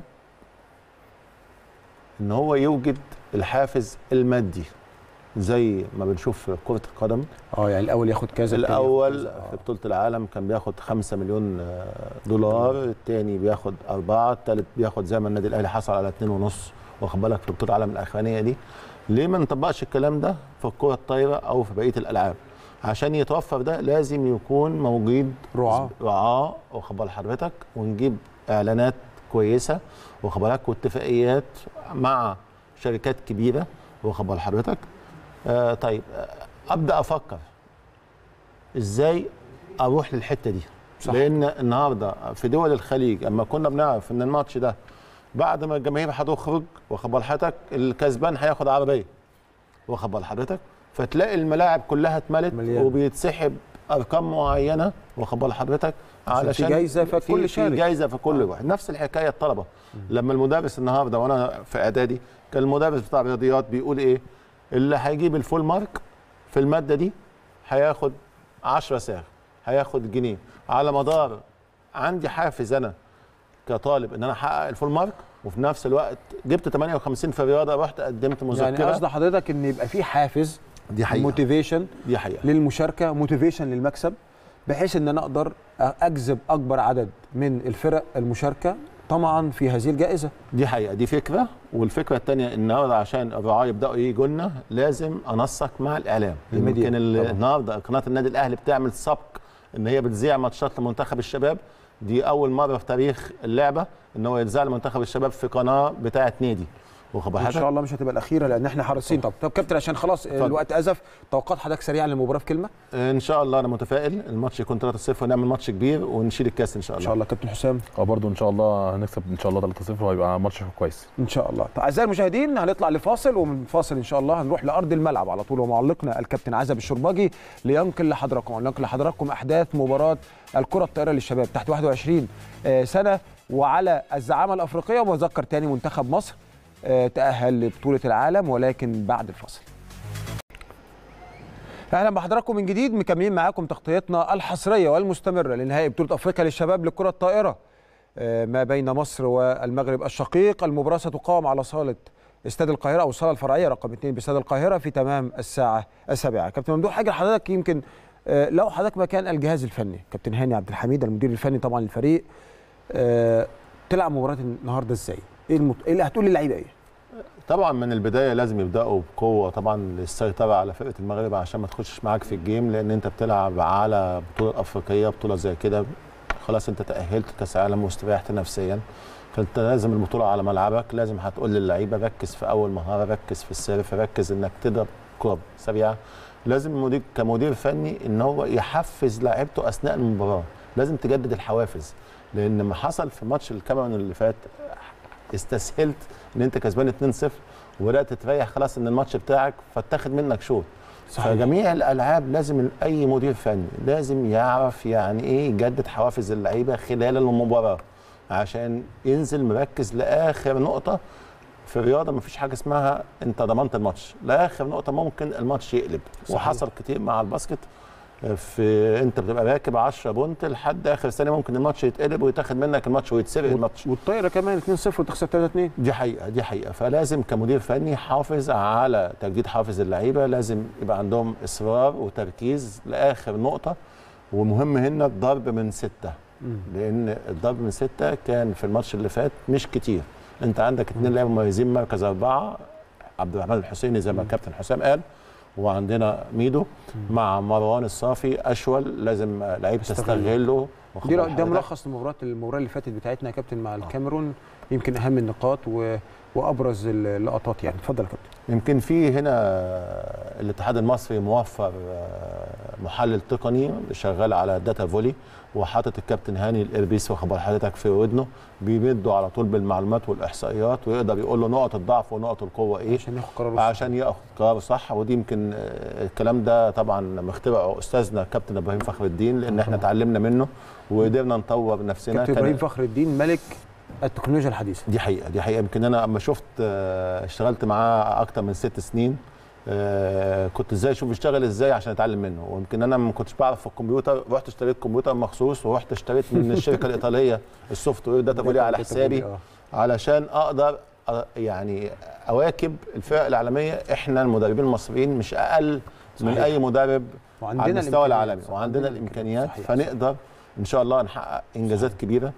ان هو يوجد الحافز المادي زي ما بنشوف في كره القدم اه يعني الاول ياخد كذا التاني ياخد الاول كذا. في آه. بطوله العالم كان بياخد 5 مليون آه، دولار الثاني بياخد أربعة الثالث بياخد زي ما النادي الاهلي حصل على 2 ونص واخد بالك في بطوله العالم الاخرانيه دي ليه ما نطبقش الكلام ده في الكره الطايره او في بقيه الالعاب عشان يتوفر ده لازم يكون موجود رعاة. رعاه واخد بال حضرتك ونجيب اعلانات كويسه واخد بالك واتفاقيات مع شركات كبيره واخد بال حضرتك آه طيب آه ابدا افكر ازاي اروح للحته دي صح. صح. لان النهارده في دول الخليج اما كنا بنعرف ان الماتش ده بعد ما الجماهير هتخرج واخد بال حضرتك الكسبان هياخد عربيه واخد بال حضرتك فتلاقي الملاعب كلها اتملت مليانة. وبيتسحب ارقام معينه واخد بال حضرتك عشان في علشان جايزة فالكل في- شارك. في جايزه في كل واحد نفس الحكايه الطلبه لما المدرس النهارده وانا في اعدادي كان المدرس بتاع الرياضيات بيقول ايه اللي هيجيب الفول مارك في الماده دي هياخد 10 ساغ هياخد جنيه على مدار عندي حافز انا كطالب ان انا احقق الفول مارك وفي نفس الوقت جبت 58 في الرياضه رحت قدمت مذكره يعني قصد حضرتك ان يبقى في حافز دي حقيقه موتيفيشن دي حقيقه للمشاركه موتيفيشن للمكسب بحيث ان انا اقدر اجذب اكبر عدد من الفرق المشاركه طمعا في هذه الجائزه دي حقيقه دي فكره والفكره الثانيه النهارده عشان الرعاه يبداوا يجوا لنا لازم انسق مع الاعلام الميديا يمكن ال- طبعاً. النهارده قناه النادي الاهلي بتعمل سبق ان هي بتذيع ماتشات لمنتخب الشباب دي اول مره في تاريخ اللعبه ان هو يتذاع لمنتخب الشباب في قناه بتاعه نادي واخد ان بالك؟ شاء الله مش هتبقى الاخيره لان احنا حريصين طب طب كابتن عشان خلاص اتفضل. الوقت ازف توقعات حضرتك سريعا للمباراه في كلمه ان شاء الله انا متفائل الماتش يكون 3-0 ونعمل ماتش كبير ونشيل الكاس ان شاء ان الله شاء الله كابتن حسام اه برضه ان شاء الله هنكسب ان شاء الله 3-0 وهيبقى ماتش كويس ان شاء الله طيب اعزائي المشاهدين هنطلع لفاصل ومن فاصل ان شاء الله هنروح لارض الملعب على طول ومعلقنا الكابتن عزب الشرباجي لينقل لحضراتكم لينقل لحضراتكم احداث مباراه الكره الطائره للشباب تحت 21 آه، سنه وعلى الزعامه الافريقيه ومذكر تاني منتخب مصر آه، تاهل لبطوله العالم ولكن بعد الفاصل اهلا بحضراتكم من جديد مكملين معاكم تغطيتنا الحصريه والمستمره لنهائي بطوله افريقيا للشباب للكره الطائره آه، ما بين مصر والمغرب الشقيق المباراه ستقام على صاله استاد القاهره او الصاله الفرعيه رقم 2 باستاد القاهره في تمام الساعه السابعه كابتن ممدوح حاجه لحضرتك يمكن آه، لو حضرتك مكان الجهاز الفني كابتن هاني عبد الحميد المدير الفني طبعا للفريق آه، تلعب مباراه النهارده ازاي ايه المط... ايه اللي هتقول للعيبه ايه طبعا من البدايه لازم يبداوا بقوه طبعا للسيطره على فرقه المغرب عشان ما تخشش معاك في الجيم لان انت بتلعب على بطوله افريقيه بطوله زي كده خلاص انت تاهلت كاس عالم واستريحت نفسيا فانت لازم البطوله على ملعبك لازم هتقول للعيبه ركز في اول مهاره ركز في السيرف ركز انك تضرب كره سريعه لازم المدير كمدير فني ان هو يحفز لاعيبته اثناء المباراه لازم تجدد الحوافز لان ما حصل في ماتش الكاميرون اللي فات استسهلت ان انت كسبان 2-0 وبدات تريح خلاص ان الماتش بتاعك فاتاخد منك شوط صحيح. فجميع الالعاب لازم اي مدير فني لازم يعرف يعني ايه يجدد حوافز اللعيبه خلال المباراه عشان ينزل مركز لاخر نقطه في الرياضه مفيش حاجه اسمها انت ضمنت الماتش لاخر نقطه ممكن الماتش يقلب صحيح. وحصل كتير مع الباسكت في انت بتبقى راكب 10 بونت لحد اخر ثانيه ممكن الماتش يتقلب ويتاخد منك الماتش ويتسرق الماتش والطايره كمان 2-0 وتخسر 3-2 دي حقيقه دي حقيقه فلازم كمدير فني حافظ على تجديد حافز اللعيبه لازم يبقى عندهم اصرار وتركيز لاخر نقطه ومهم هنا الضرب من سته لان الضرب من سته كان في الماتش اللي فات مش كتير انت عندك اثنين لعيبه مميزين مركز اربعه عبد الرحمن الحسيني زي ما الكابتن حسام قال وعندنا ميدو مع مروان الصافي اشول لازم لعيب تستغله واخد دي بال ده حضرتك؟ ملخص لمباراه المباراه اللي فاتت بتاعتنا يا كابتن مع الكاميرون يمكن اهم النقاط و... وابرز اللقطات يعني اتفضل يا كابتن يمكن في هنا الاتحاد المصري موفر آه، محلل تقني شغال على داتا فولي وحاطط الكابتن هاني الاربيس واخد بال حضرتك في ودنه بيمده على طول بالمعلومات والاحصائيات ويقدر يقول له نقط الضعف ونقط القوه ايه عشان ياخد قرار عشان ياخد قرار صح ودي يمكن آه، الكلام ده طبعا مخترعه استاذنا كابتن ابراهيم فخر الدين لان احنا اتعلمنا منه وقدرنا نطور نفسنا كابتن كان- ابراهيم فخر الدين ملك التكنولوجيا الحديثه دي حقيقه دي حقيقه يمكن انا اما شفت آه، اشتغلت معاه اكتر من ست سنين آه، كنت ازاي اشوف بيشتغل ازاي عشان اتعلم منه ويمكن انا ما كنتش بعرف في الكمبيوتر رحت اشتريت كمبيوتر مخصوص ورحت اشتريت من الشركه الايطاليه السوفت وير داتا فولي على حسابي آه. علشان اقدر أ- يعني اواكب الفرق العالميه احنا المدربين المصريين مش اقل من صحيح. اي مدرب وعندنا على المستوى الإمكانيات. العالمي صح. وعندنا عندنا الامكانيات صحيح. فنقدر ان شاء الله نحقق انجازات كبيره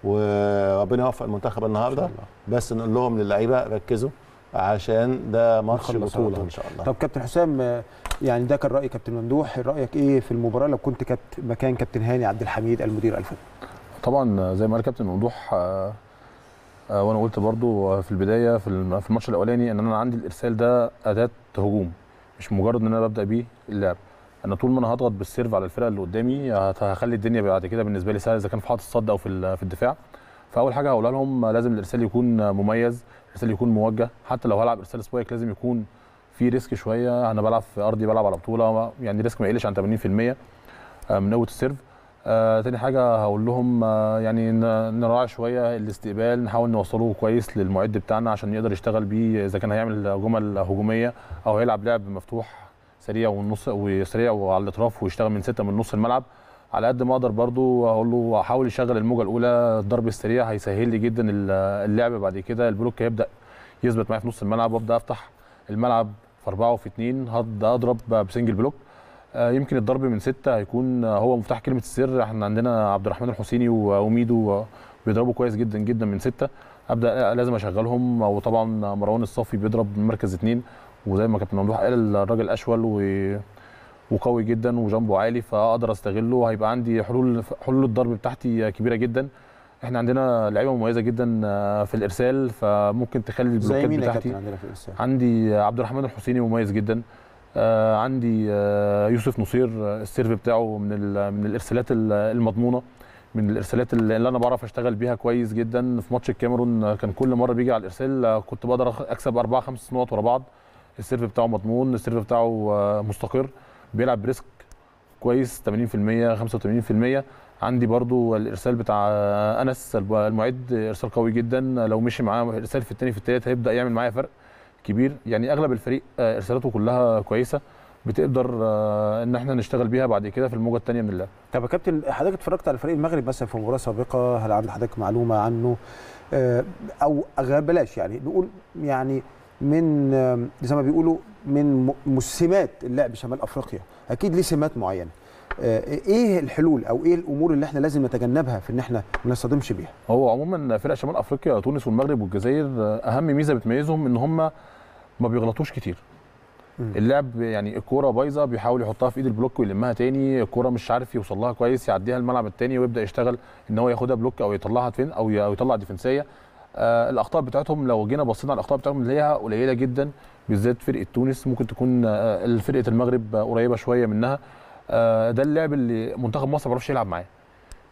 وربنا يوفق المنتخب النهارده إن شاء بس نقول لهم للعيبه ركزوا عشان ده ماتش نخلص على بطوله طول. ان شاء الله طب كابتن حسام آه، يعني ده كان راي كابتن ممدوح رايك ايه في المباراه لو كنت كابتن مكان كابتن هاني عبد الحميد المدير الفني طبعا زي ما قال كابتن ممدوح آه، آه، وانا قلت برضو آه، في البدايه في الم- في الماتش الاولاني ان انا عندي الارسال ده اداه هجوم مش مجرد ان انا ببدا بيه اللعب انا طول ما انا هضغط بالسيرف على الفرقه اللي قدامي هت- هخلي الدنيا بعد كده بالنسبه لي سهله اذا كان في حاطط الصد او في ال- في الدفاع فاول حاجه هقولها لهم لازم الارسال يكون مميز الارسال يكون موجه حتى لو هلعب ارسال سبايك لازم يكون في ريسك شويه انا بلعب في ارضي بلعب على بطوله يعني ريسك ما يقلش عن 80% آه، من قوه السيرف آه تاني حاجه هقول لهم آه يعني ن- نراعي شويه الاستقبال نحاول نوصله كويس للمعد بتاعنا عشان يقدر يشتغل بيه اذا كان هيعمل جمل هجوميه او هيلعب لعب مفتوح سريع والنص وسريع وعلى الاطراف ويشتغل من سته من نص الملعب على قد ما اقدر برضو اقول له حاول يشغل الموجه الاولى الضرب السريع هيسهل لي جدا ال- اللعب بعد كده البلوك هيبدا يثبت معايا في نص الملعب وابدا افتح الملعب في اربعه وفي اثنين هبدا اضرب بسنجل بلوك آه، يمكن الضرب من سته هيكون آه، هو مفتاح كلمه السر احنا عندنا عبد الرحمن الحسيني و- وميدو آه، بيضربوا كويس جدا جدا من سته ابدا لازم اشغلهم وطبعا مروان الصافي بيضرب من مركز اثنين وزي ما كابتن ممدوح قال الراجل اشول و وقوي جدا وجنبه عالي فاقدر استغله هيبقى عندي حلول حلول الضرب بتاعتي كبيره جدا احنا عندنا لعيبه مميزه جدا آه، في الارسال فممكن تخلي زي البلوكات مين يا بتاعتي كابتن عندنا في الارسال عندي عبد الرحمن الحسيني مميز جدا آه عندي آه يوسف نصير آه، السيرف بتاعه من ال- من الارسالات ال- المضمونه من الارسالات اللي اللي انا بعرف اشتغل بيها كويس جدا في ماتش الكاميرون آه، كان كل مره بيجي على الارسال آه، كنت بقدر أخ- اكسب اربعه خمس نقط ورا بعض السيرف بتاعه مضمون السيرف بتاعه آه، مستقر بيلعب بريسك كويس 80% 85% عندي برضو الارسال بتاع آه، انس الب- المعد ارسال قوي جدا لو مشي معاه ارسال في الثاني في الثالث هيبدا يعمل معايا فرق كبير يعني اغلب الفريق آه، ارسالاته كلها كويسه بتقدر آه، ان احنا نشتغل بيها بعد كده في الموجه الثانيه من اللعب طب يا كابتن حضرتك اتفرجت على فريق المغرب مثلا في مباراه سابقه هل عند حضرتك معلومه عنه آه، او أغ- بلاش يعني نقول يعني من آم، زي ما بيقولوا من م- مسمات اللعب شمال افريقيا اكيد ليه سمات معينه آه، ايه الحلول او ايه الامور اللي احنا لازم نتجنبها في ان احنا ما نصطدمش بيها هو عموما فرق شمال افريقيا تونس والمغرب والجزائر آه، اهم ميزه بتميزهم ان هم ما بيغلطوش كتير مم. اللعب يعني الكوره بايظه بيحاول يحطها في ايد البلوك ويلمها تاني الكوره مش عارف يوصل لها كويس يعديها الملعب التاني ويبدا يشتغل ان هو ياخدها بلوك او يطلعها فين او ي- أو يطلع ديفنسيه آه الاخطاء بتاعتهم لو جينا بصينا على الاخطاء بتاعتهم نلاقيها قليله جدا بالذات فرقه تونس ممكن تكون آه فرقه المغرب آه، قريبه شويه منها آه ده اللعب اللي منتخب مصر ما بيعرفش يلعب معاه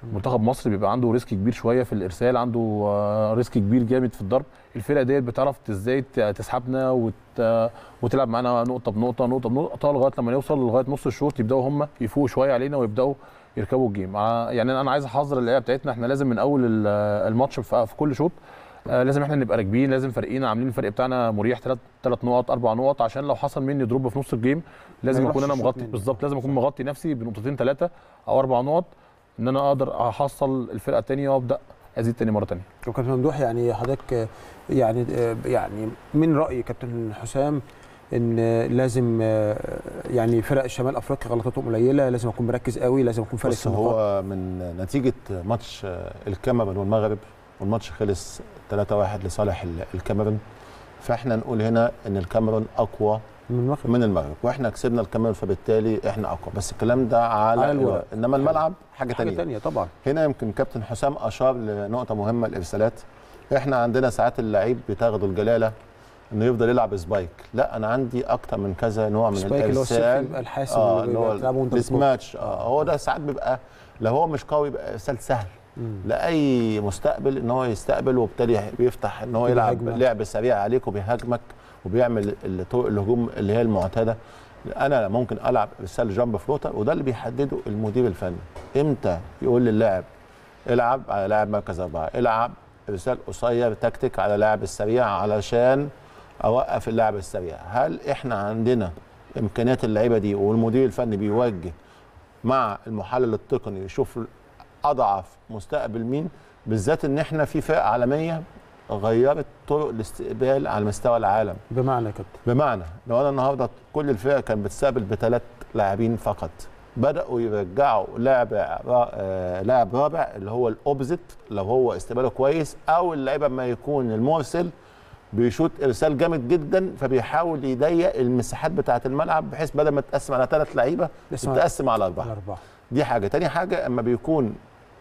منتخب مصر بيبقى عنده ريسك كبير شويه في الارسال عنده آه، ريسك كبير جامد في الضرب الفرقه ديت بتعرف ازاي ت- تسحبنا وت... وتلعب معانا نقطه بنقطه نقطه بنقطه لغايه لما نوصل لغايه نص الشوط يبداوا هم يفوقوا شويه علينا ويبداوا يركبوا الجيم ع- يعني انا عايز احذر اللعيبه بتاعتنا احنا لازم من اول ال- الماتش في في كل شوط آه، لازم احنا نبقى راكبين لازم فريقين عاملين الفرق بتاعنا مريح ثلاث ثلاث نقط اربع نقط عشان لو حصل مني دروب في نص الجيم لازم ما اكون انا يروحش مغطي الشوط مني. بالظبط لازم اكون مغطي نفسي بنقطتين ثلاثه او اربع نقط ان انا اقدر احصل الفرقه الثانيه وابدا ازيد تاني مره ثانيه وكابتن ممدوح يعني حضرتك آه، يعني آه، يعني من راي كابتن حسام ان آه، لازم آه، يعني فرق الشمال افريقيا غلطاتهم قليله لازم اكون مركز قوي لازم اكون فارس بص هو من نتيجه ماتش آه، الكاميرون والمغرب والماتش خلص 3-1 لصالح ال- الكاميرون فاحنا نقول هنا ان الكاميرون اقوى من المغرب من المغرب واحنا كسبنا الكاميرون فبالتالي احنا اقوى بس الكلام ده على, على الورق. انما الملعب حاجه حاجه ثانيه ثانيه طبعا هنا يمكن كابتن حسام اشار لنقطه مهمه الارسالات احنا عندنا ساعات اللعيب بتاخده الجلاله انه يفضل يلعب سبايك لا انا عندي اكتر من كذا نوع من سبايك اللي هو السيف الارسال يبقى الحاسم اه اللي اللي هو بتلعبه وانت بتبص. السماتش اه هو ده ساعات بيبقى لو هو مش قوي يبقى ارسال سهل مم. لاي مستقبل ان هو يستقبل وبالتالي بيفتح ان هو يلعب بيهاجمك. لعب سريع عليك وبيهاجمك وبيعمل طرق الهجوم اللي هي المعتاده انا ممكن العب ارسال جامب فلوتر وده اللي بيحدده المدير الفني امتى يقول للاعب العب على لاعب مركز اربعه العب ارسال قصير تكتيك على لاعب السريع علشان اوقف اللاعب السريع هل احنا عندنا امكانيات اللعيبه دي والمدير الفني بيوجه مع المحلل التقني يشوف اضعف مستقبل مين بالذات ان احنا في فرق عالميه غيرت طرق الاستقبال على مستوى العالم بمعنى يا كابتن بمعنى لو انا النهارده كل الفرق كانت بتستقبل بثلاث لاعبين فقط بداوا يرجعوا لاعب را- آه، لاعب رابع اللي هو الاوبزيت لو هو استقباله كويس او اللعيبه ما يكون المرسل بيشوط ارسال جامد جدا فبيحاول يضيق المساحات بتاعه الملعب بحيث بدل ما تقسم على ثلاث لعيبه اسمع- تقسم على اربعه الاربعه دي حاجه تاني حاجه اما بيكون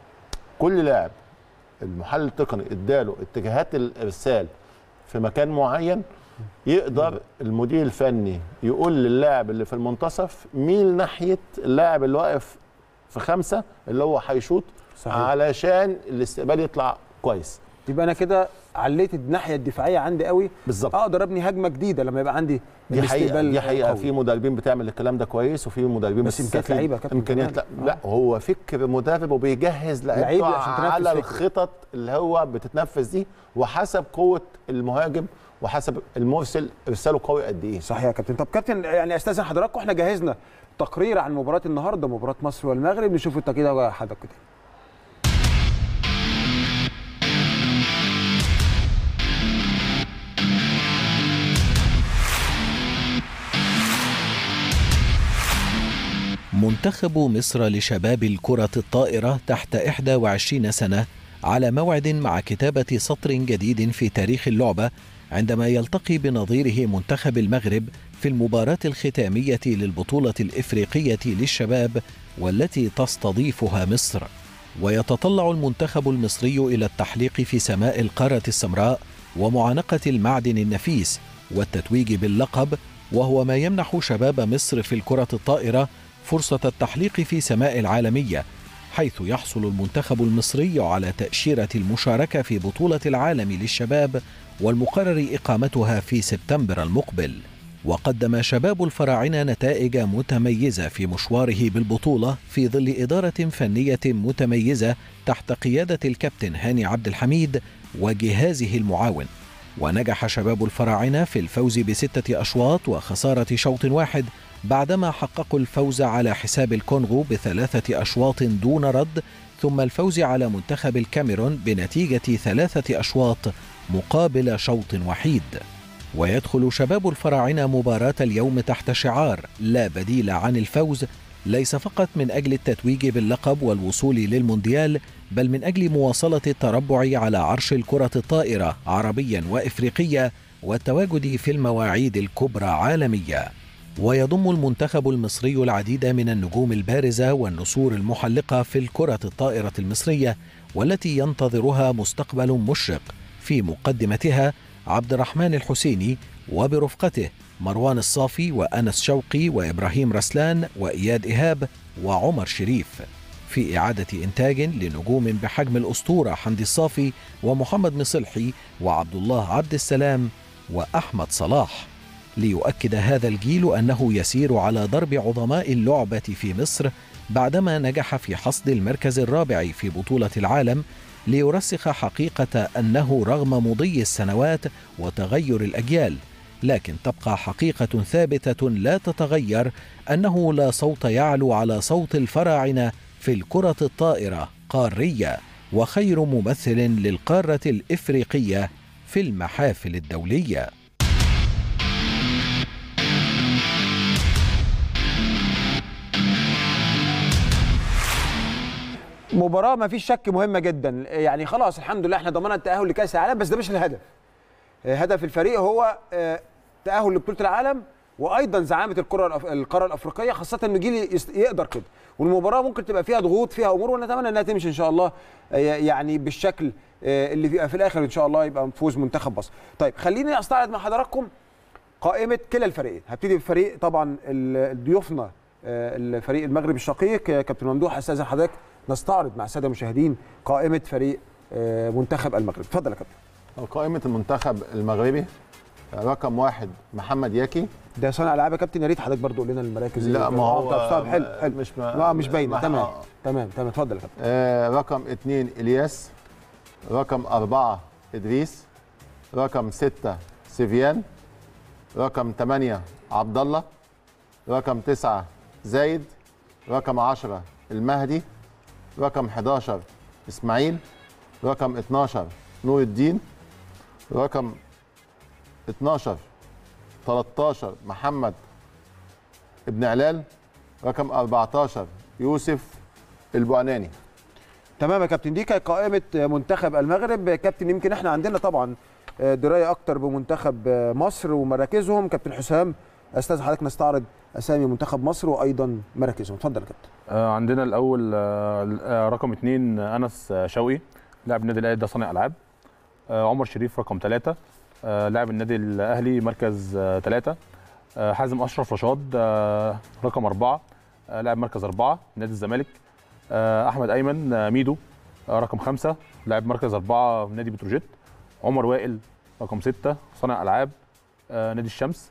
كل لاعب المحلل التقني اداله اتجاهات الارسال في مكان معين يقدر المدير الفني يقول للاعب اللي في المنتصف ميل ناحيه اللاعب اللي واقف في خمسه اللي هو هيشوط صحيح. علشان الاستقبال يطلع كويس يبقى انا كده عليت الناحيه الدفاعيه عندي قوي بالظبط اقدر ابني هجمه جديده لما يبقى عندي دي حقيقه الاستقبال دي حقيقه قوي. في مدربين بتعمل الكلام ده كويس وفي مدربين بس إمكانيات بتستفيد. لعيبة يا كابتن امكانيات لا, كمان. لا هو فكر مدرب وبيجهز لعيب لعيبته عشان تنفذ على فكره. الخطط اللي هو بتتنفذ دي وحسب قوه المهاجم وحسب المرسل ارساله قوي قد ايه صحيح يا كابتن طب كابتن يعني استاذن حضراتكم احنا جهزنا تقرير عن مباراه النهارده مباراه مصر والمغرب نشوف التقرير ده حضرتك كده منتخب مصر لشباب الكرة الطائرة تحت 21 سنة على موعد مع كتابة سطر جديد في تاريخ اللعبة عندما يلتقي بنظيره منتخب المغرب في المباراة الختامية للبطولة الإفريقية للشباب والتي تستضيفها مصر. ويتطلع المنتخب المصري إلى التحليق في سماء القارة السمراء ومعانقة المعدن النفيس والتتويج باللقب وهو ما يمنح شباب مصر في الكرة الطائرة فرصة التحليق في سماء العالمية حيث يحصل المنتخب المصري على تأشيرة المشاركة في بطولة العالم للشباب والمقرر إقامتها في سبتمبر المقبل. وقدم شباب الفراعنة نتائج متميزة في مشواره بالبطولة في ظل إدارة فنية متميزة تحت قيادة الكابتن هاني عبد الحميد وجهازه المعاون. ونجح شباب الفراعنة في الفوز بستة أشواط وخسارة شوط واحد بعدما حققوا الفوز على حساب الكونغو بثلاثة أشواط دون رد ثم الفوز على منتخب الكاميرون بنتيجة ثلاثة أشواط مقابل شوط وحيد ويدخل شباب الفراعنة مباراة اليوم تحت شعار لا بديل عن الفوز ليس فقط من أجل التتويج باللقب والوصول للمونديال بل من أجل مواصلة التربع على عرش الكرة الطائرة عربيا وإفريقيا والتواجد في المواعيد الكبرى عالميا ويضم المنتخب المصري العديد من النجوم البارزة والنسور المحلقة في الكرة الطائرة المصرية والتي ينتظرها مستقبل مشرق في مقدمتها عبد الرحمن الحسيني وبرفقته مروان الصافي وأنس شوقي وإبراهيم رسلان وإياد إيهاب وعمر شريف في إعادة إنتاج لنجوم بحجم الأسطورة حمدي الصافي ومحمد مصلحي وعبد الله عبد السلام وأحمد صلاح ليؤكد هذا الجيل أنه يسير على ضرب عظماء اللعبة في مصر بعدما نجح في حصد المركز الرابع في بطولة العالم ليرسخ حقيقة أنه رغم مضي السنوات وتغير الأجيال لكن تبقى حقيقة ثابتة لا تتغير أنه لا صوت يعلو على صوت الفراعنة في الكرة الطائرة قارية وخير ممثل للقارة الإفريقية في المحافل الدولية مباراه ما فيش شك مهمه جدا يعني خلاص الحمد لله احنا ضمننا التاهل لكاس العالم بس ده مش الهدف هدف الفريق هو آه، تاهل لبطوله العالم وايضا زعامه الكره الأف- القاره الافريقيه خاصه انه جيل يس- يقدر كده والمباراه ممكن تبقى فيها ضغوط فيها امور ونتمنى انها تمشي ان شاء الله آه، يعني بالشكل آه، اللي بيبقى في الاخر ان شاء الله يبقى فوز منتخب مصر طيب خليني استعرض مع حضراتكم قائمه كلا الفريقين هبتدي بفريق طبعا ال- ضيوفنا آه، الفريق المغرب الشقيق آه، كابتن ممدوح استاذن حضرتك نستعرض مع الساده المشاهدين قائمه فريق آه، منتخب المغرب اتفضل يا كابتن قائمة المنتخب المغربي رقم واحد محمد ياكي ده صانع العاب يا كابتن يا ريت حضرتك برضو قول لنا المراكز لا اللي- ما آه، هو طب طب حلو حلو مش لا مش باينه ما- تمام آه. تمام تمام اتفضل يا كابتن آه رقم اثنين الياس رقم أربعة إدريس رقم ستة سفيان رقم ثمانية عبد الله رقم تسعة زايد رقم عشرة المهدي رقم 11 إسماعيل رقم 12 نور الدين رقم 12 13 محمد ابن علال رقم 14 يوسف البعناني تمام يا كابتن دي كانت قائمه منتخب المغرب كابتن يمكن احنا عندنا طبعا درايه اكتر بمنتخب مصر ومراكزهم كابتن حسام استاذ حضرتك نستعرض اسامي منتخب مصر وايضا مراكزهم اتفضل يا كابتن آه، عندنا الاول آه، آه، رقم اثنين آه، انس آه، شوقي لاعب النادي الاهلي ده صانع العاب آه، عمر شريف رقم ثلاثة لاعب النادي الاهلي مركز آه، ثلاثة آه، حازم اشرف رشاد آه، رقم أربعة آه، لاعب مركز أربعة نادي الزمالك آه، احمد ايمن آه، ميدو آه، رقم خمسة لاعب مركز أربعة نادي بتروجيت عمر وائل رقم ستة صانع العاب آه، نادي الشمس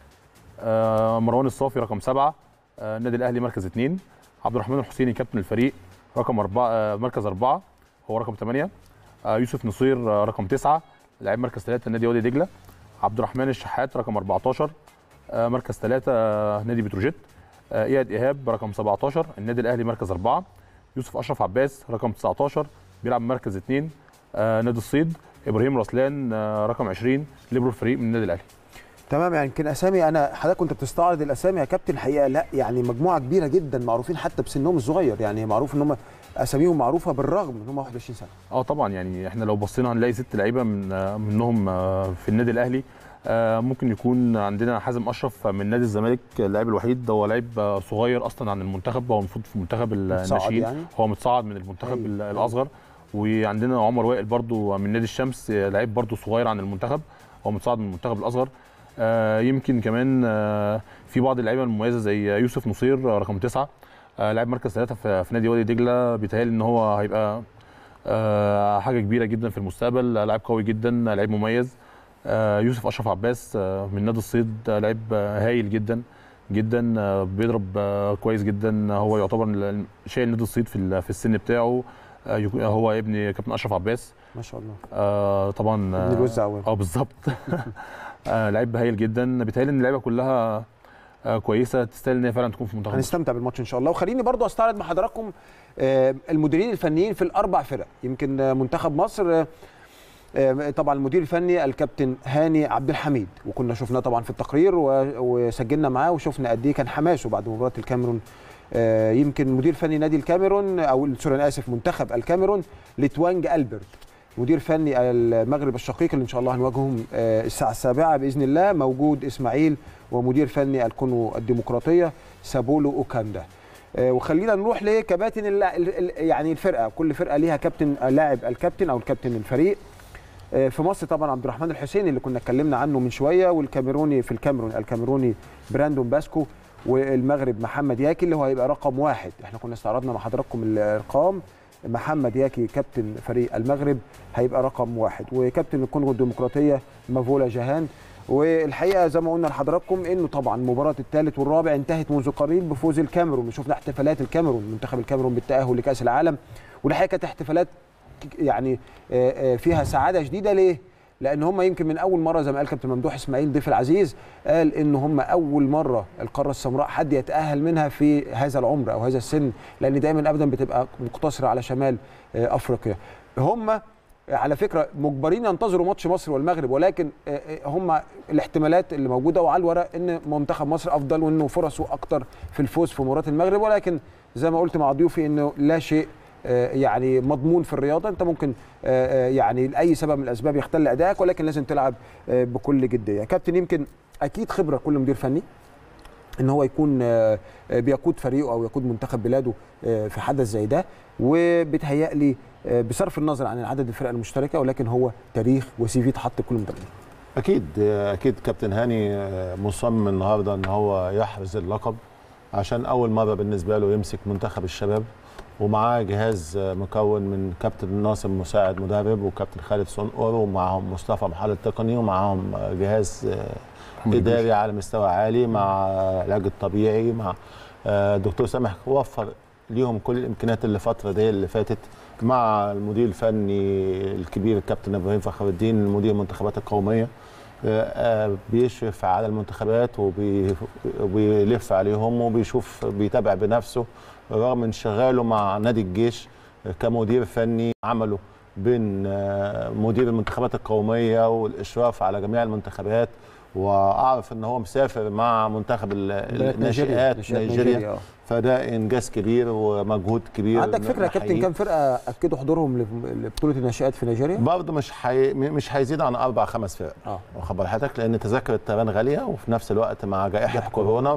آه، مروان الصافي رقم سبعة آه، النادي الاهلي مركز اثنين عبد الرحمن الحسيني كابتن الفريق رقم أربعة آه، مركز أربعة هو رقم ثمانية آه، يوسف نصير آه، رقم تسعة لاعب مركز ثلاثة نادي وادي دجلة عبد الرحمن الشحات رقم 14 آه، مركز ثلاثة آه، نادي بتروجيت آه، اياد ايهاب رقم 17 النادي الاهلي مركز أربعة يوسف اشرف عباس رقم 19 بيلعب مركز اثنين آه، نادي الصيد ابراهيم رسلان آه، رقم 20 ليبرو الفريق من النادي الاهلي تمام يعني يمكن اسامي انا حضرتك كنت بتستعرض الاسامي يا كابتن الحقيقه لا يعني مجموعه كبيره جدا معروفين حتى بسنهم الصغير يعني معروف ان هم اساميهم معروفه بالرغم ان هم 21 سنه اه طبعا يعني احنا لو بصينا هنلاقي ست لعيبه من آه، منهم آه، في النادي الاهلي آه، ممكن يكون عندنا حازم اشرف من نادي الزمالك اللاعب الوحيد هو لاعب آه، صغير اصلا عن المنتخب هو المفروض في منتخب متصاعد الناشئين يعني؟ هو متصاعد من المنتخب أيوة. ال- الاصغر وعندنا عمر وائل برضو من نادي الشمس آه، لعيب برضو صغير عن المنتخب هو متصاعد من المنتخب الاصغر آه، يمكن كمان آه، في بعض اللعيبه المميزه زي يوسف نصير آه، رقم تسعة آه، لاعب مركز ثلاثة في في نادي وادي دجله بيتهيألي ان هو هيبقى آه، حاجه كبيره جدا في المستقبل آه، لاعب قوي جدا آه، لاعب مميز آه، يوسف اشرف عباس آه، من نادي الصيد آه، لاعب آه، هايل جدا جدا آه، بيضرب آه، كويس جدا هو يعتبر ال- شايل نادي الصيد في ال- في السن بتاعه آه، يكون- هو ابن كابتن اشرف عباس ما شاء الله آه طبعا ابن الوز عوام. اه بالظبط آه لعيب هايل جدا بيتهيألي ان اللعيبه كلها آه كويسه تستاهل ان هي فعلا تكون في منتخب مصر. هنستمتع بالماتش ان شاء الله وخليني برضو استعرض مع حضراتكم آه، المديرين الفنيين في الاربع فرق يمكن آه، منتخب مصر آه، آه، طبعا المدير الفني الكابتن هاني عبد الحميد وكنا شفناه طبعا في التقرير و- وسجلنا معاه وشفنا قد ايه كان حماسه بعد مباراه الكاميرون آه، يمكن مدير فني نادي الكاميرون او سوري انا اسف منتخب الكاميرون لتوانج البرت مدير فني المغرب الشقيق اللي ان شاء الله هنواجههم آه، الساعه السابعه باذن الله موجود اسماعيل ومدير فني الكونغو الديمقراطيه سابولو اوكاندا آه، وخلينا نروح لكباتن الل- ال- ال- يعني الفرقه كل فرقه ليها كابتن آه، لاعب الكابتن او الكابتن الفريق آه، في مصر طبعا عبد الرحمن الحسيني اللي كنا اتكلمنا عنه من شويه والكاميروني في الكاميرون الكاميروني براندون باسكو والمغرب محمد ياكي اللي هو هيبقى رقم واحد احنا كنا استعرضنا مع حضراتكم الارقام محمد ياكي كابتن فريق المغرب هيبقى رقم واحد وكابتن الكونغو الديمقراطيه مافولا جهان والحقيقه زي ما قلنا لحضراتكم انه طبعا مباراه الثالث والرابع انتهت منذ قليل بفوز الكاميرون وشفنا احتفالات الكاميرون منتخب الكاميرون بالتاهل لكاس العالم والحقيقه كانت احتفالات يعني آه، آه، فيها سعاده شديده ليه؟ لان هم يمكن من اول مره زي ما قال كابتن ممدوح اسماعيل ضيف العزيز قال ان هم اول مره القاره السمراء حد يتاهل منها في هذا العمر او هذا السن لان دايما ابدا بتبقى مقتصره على شمال آه، افريقيا هم على فكره مجبرين ينتظروا ماتش مصر والمغرب ولكن آه، آه، هم الاحتمالات اللي موجوده وعلى الورق ان منتخب مصر افضل وانه فرصه اكتر في الفوز في مباراه المغرب ولكن زي ما قلت مع ضيوفي انه لا شيء آه، يعني مضمون في الرياضه انت ممكن آه، آه، يعني لاي سبب من الاسباب يختل ادائك ولكن لازم تلعب آه، بكل جديه كابتن يمكن اكيد خبره كل مدير فني ان هو يكون آه، آه، بيقود فريقه او يقود منتخب بلاده آه، في حدث زي ده وبيتهيألي آه، بصرف النظر عن عدد الفرق المشتركه ولكن هو تاريخ وسي في اتحط لكل مدرب اكيد اكيد كابتن هاني مصمم النهارده ان هو يحرز اللقب عشان اول مره بالنسبه له يمسك منتخب الشباب ومعاه جهاز مكون من كابتن ناصر مساعد مدرب وكابتن خالد صنقر ومعاهم مصطفى محل التقني ومعاهم جهاز اداري على مستوى عالي مع العلاج الطبيعي مع آه، دكتور سامح وفر ليهم كل الامكانيات اللي الفتره دي اللي فاتت مع المدير الفني الكبير الكابتن ابراهيم فخر الدين مدير المنتخبات القوميه آه، آه، بيشرف على المنتخبات وبي- وبيلف عليهم وبيشوف بيتابع بنفسه رغم انشغاله مع نادي الجيش كمدير فني عمله بين آه، مدير المنتخبات القوميه والاشراف على جميع المنتخبات واعرف ان هو مسافر مع منتخب ال- الناشئات نيجيريا آه. فده انجاز كبير ومجهود كبير عندك فكره يا كابتن نحييه. كام فرقه اكدوا حضورهم لف- لبطوله الناشئات في نيجيريا؟ برضه مش حي... مش هيزيد عن اربع خمس فرق اه واخد بال حضرتك لان تذاكر الطيران غاليه وفي نفس الوقت مع جائحه كورونا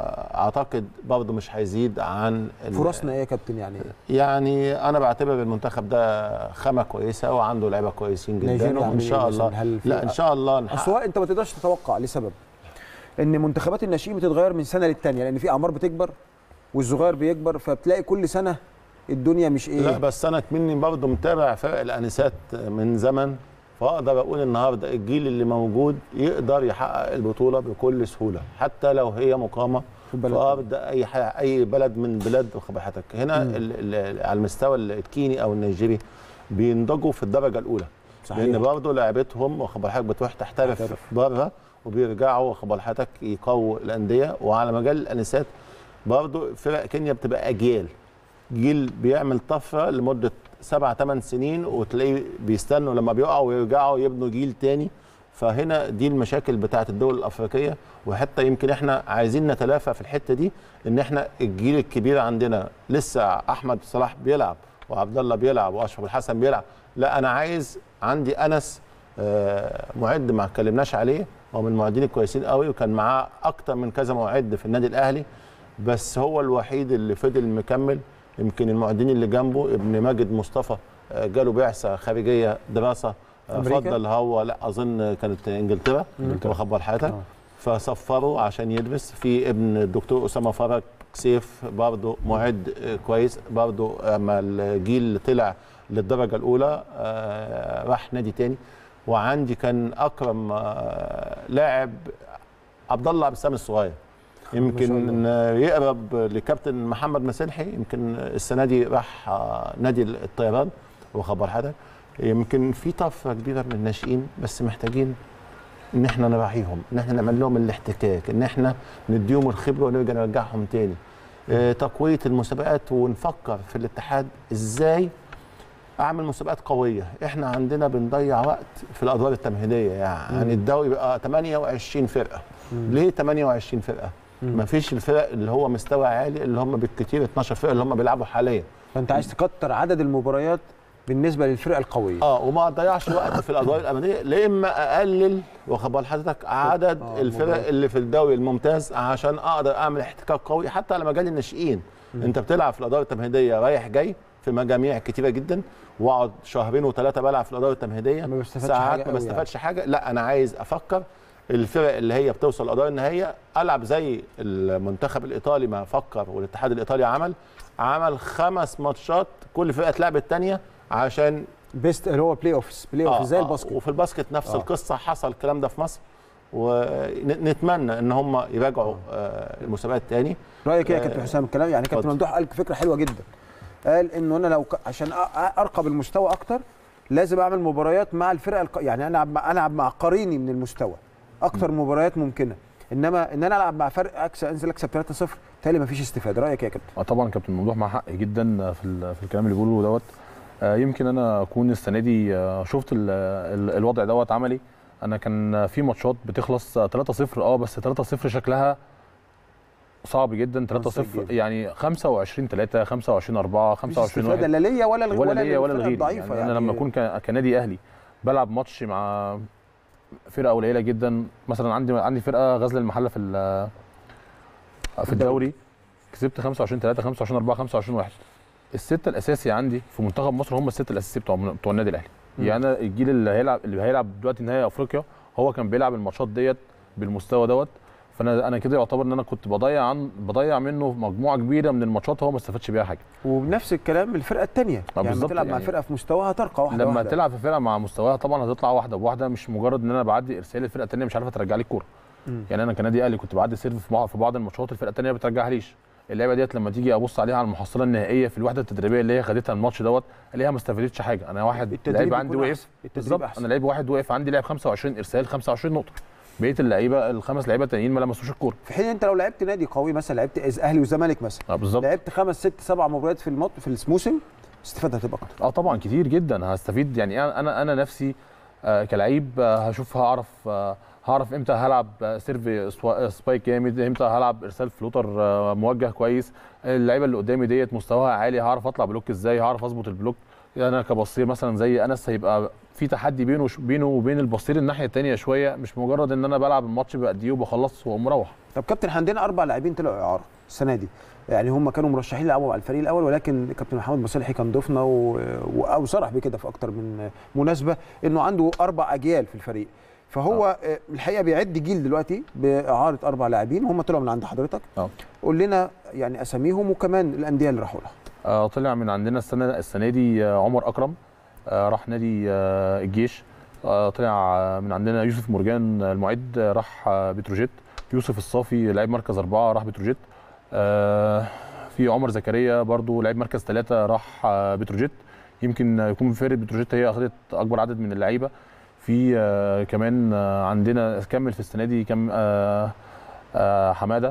فاعتقد برضه مش هيزيد عن ال- فرصنا ايه يا كابتن يعني يعني انا بعتبر المنتخب ده خامه كويسه وعنده لعيبه كويسين جدا نيجيريا وان عامل شاء إيه الله مثلاً؟ هل في- لا ان شاء الله اصل نحقق هو انت ما تقدرش تتوقع لسبب ان منتخبات الناشئين بتتغير من سنه للتانيه لان في اعمار بتكبر والصغير بيكبر فبتلاقي كل سنه الدنيا مش ايه لا بس انا مني برضه متابع فرق الانسات من زمن فاقدر اقول النهارده الجيل اللي موجود يقدر يحقق البطوله بكل سهوله حتى لو هي مقامه في في البلد ارض اي ح- اي بلد من بلاد واخد حضرتك هنا مم. ال ال على المستوى الكيني او النيجيري بينضجوا في الدرجه الاولى صحيح. لان برضه لعبتهم واخد حضرتك بتروح تحترف تحترف. بره وبيرجعوا واخد حضرتك يقووا الانديه وعلى مجال الانسات برضه فرق كينيا بتبقى اجيال جيل بيعمل طفره لمده سبع ثمان سنين وتلاقيه بيستنوا لما بيقعوا ويرجعوا يبنوا جيل تاني فهنا دي المشاكل بتاعت الدول الافريقيه وحتى يمكن احنا عايزين نتلافى في الحته دي ان احنا الجيل الكبير عندنا لسه احمد صلاح بيلعب وعبد الله بيلعب واشرف الحسن بيلعب لا انا عايز عندي انس آه، معد ما اتكلمناش عليه هو من المعدين الكويسين قوي وكان معاه اكتر من كذا معد في النادي الاهلي بس هو الوحيد اللي فضل مكمل يمكن المعدين اللي جنبه ابن ماجد مصطفى آه، جاله بعثه خارجيه دراسه آه، أمريكا؟ فضل هو لا اظن كانت انجلترا إنجلترا. واخد بال حضرتك آه. فصفروا عشان يدرس في ابن الدكتور اسامه فرج سيف برضه معد آه، كويس برضه اما الجيل طلع للدرجه الاولى آه، راح نادي تاني وعندي كان اكرم آه، لاعب عبد الله عبد السلام الصغير يمكن آه، يقرب لكابتن محمد مسلحي يمكن السنه دي راح آه، نادي الطيران وخبر حضرتك يمكن في طفره كبيره من الناشئين بس محتاجين ان احنا نراعيهم ان احنا نعمل لهم الاحتكاك ان احنا نديهم الخبره ونرجع نرجعهم تاني آه، تقويه المسابقات ونفكر في الاتحاد ازاي اعمل مسابقات قويه احنا عندنا بنضيع وقت في الادوار التمهيديه يعني الدوري بقى 28 فرقه ليه 28 فرقه ما فيش الفرق اللي هو مستوى عالي اللي هم بالكثير 12 فرقه اللي هم بيلعبوا حاليا فانت عايز تكتر عدد المباريات بالنسبه للفرق القويه اه وما اضيعش وقت في الادوار الاماميه لا اما اقلل واخد بال حضرتك عدد آه، الفرق المباريات. اللي في الدوري الممتاز عشان اقدر اعمل احتكاك قوي حتى على مجال الناشئين انت بتلعب في الادوار التمهيديه رايح جاي في مجاميع كتيره جدا واقعد شهرين وثلاثه بلعب في الادوار التمهيديه ما بستفادش ساعات حاجة ما قوي بستفادش حاجه لا انا عايز افكر الفرق اللي هي بتوصل الادوار النهائيه العب زي المنتخب الايطالي ما فكر والاتحاد الايطالي عمل عمل خمس ماتشات كل فرقه تلعب الثانيه عشان بيست اللي هو بلاي اوفس بلاي اوف زي الباسكت وفي الباسكت نفس آه. آه. القصه حصل الكلام ده في مصر ونتمنى ان هم يراجعوا آه، المسابقات تاني رايك ايه يا آه، كابتن حسام الكلام يعني كابتن اتفضل. ممدوح قال فكره حلوه جدا قال انه انا لو ك... عشان أ- أ- ارقب المستوى اكتر لازم اعمل مباريات مع الفرق الق... يعني انا العب مع العب مع قريني من المستوى اكتر مباريات ممكنه انما ان انا العب مع فرق اكسب انزل اكسب 3-0 بالتالي مفيش استفاده رايك إيه يا كابتن اه طبعا كابتن ممدوح مع حق جدا في ال- في الكلام اللي بيقوله دوت آه، يمكن انا اكون السنه دي آه، شفت ال- ال- الوضع دوت عملي انا كان في ماتشات بتخلص 3-0 اه بس 3-0 شكلها صعب جدا 3-0 مسجل. يعني 25 3 25 4 مفيش 25 استفاده 1 لا ليا ولا الغ- ولا ليا ولا للفرق لغيري الضعيفه يعني, انا لما اكون ك- كنادي اهلي بلعب ماتش مع فرقه قليله جدا مثلا عندي عندي فرقه غزل المحله في ال- في الدوري كسبت 25 3 25 4 25 1 السته الاساسي عندي في منتخب مصر هم السته الاساسي بتوع بتوع النادي الاهلي مم. يعني أنا الجيل اللي هيلعب اللي هيلعب دلوقتي نهائي افريقيا هو كان بيلعب الماتشات ديت بالمستوى دوت فانا انا كده يعتبر ان انا كنت بضيع عن بضيع منه مجموعه كبيره من الماتشات هو ما استفادش بيها حاجه وبنفس الكلام الفرقه الثانيه يعني لما بالظبط تلعب مع يعني فرقه في مستواها ترقى واحده لما واحدة. تلعب في فرقه مع مستواها طبعا هتطلع واحده بواحده مش مجرد ان انا بعدي ارسال الفرقه الثانيه مش عارفه ترجع لي الكوره مم. يعني انا كنادي اهلي كنت بعدي سيرف في بعض في بعض الماتشات الفرقه الثانيه ما بترجعها ليش اللعبه ديت لما تيجي ابص عليها على المحصله النهائيه في الوحده التدريبيه اللي هي خدتها الماتش دوت الاقيها ما استفادتش حاجه انا واحد التدريب لعيب يكون عندي وقف أحسن. التدريب بالظبط أحسن. انا لعيب واحد وقف عندي لعب 25 ارسال 25 نقطه بقيه اللعيبه الخمس لعيبه التانيين ما لمسوش الكوره في حين انت لو لعبت نادي قوي مثلا لعبت إز- اهلي وزمالك مثلا اه بالظبط لعبت خمس ست سبع مباريات في المط في الموسم استفادة هتبقى اكتر اه طبعا كتير جدا هستفيد يعني انا انا انا نفسي آه كلعيب آه هشوف هعرف آه هعرف امتى هلعب آه سيرف سوا- سبايك جامد امتى هلعب ارسال فلوتر آه موجه كويس اللعيبه اللي قدامي ديت مستواها عالي هعرف اطلع بلوك ازاي هعرف اظبط البلوك انا كبصير مثلا زي انس هيبقى في تحدي بينه وش- بينه وبين البصير الناحيه الثانيه شويه مش مجرد ان انا بلعب الماتش باديه وبخلص واقوم مروح طب كابتن إحنا عندنا اربع لاعبين طلعوا اعاره السنه دي يعني هم كانوا مرشحين يلعبوا مع الفريق الاول ولكن كابتن محمد مصالحي كان ضيفنا و... و... او صرح بكده في اكتر من مناسبه انه عنده اربع اجيال في الفريق فهو آه. الحقيقه بيعد جيل دلوقتي باعاره اربع لاعبين هم طلعوا من عند حضرتك اه قول لنا يعني اساميهم وكمان الانديه اللي راحوا لها آه، طلع من عندنا السنه السنه دي آه، عمر اكرم آه، راح نادي آه، الجيش آه، طلع آه، من عندنا يوسف مرجان آه، المعد آه، راح آه، بتروجيت يوسف الصافي لعيب مركز أربعة راح بتروجيت آه، في عمر زكريا برضو لعيب مركز ثلاثة راح آه، بتروجيت يمكن آه، يكون فرقة بتروجيت هي أخذت أكبر عدد من اللعيبة في آه، كمان آه، عندنا كمل في السنة دي كم آه، آه، حمادة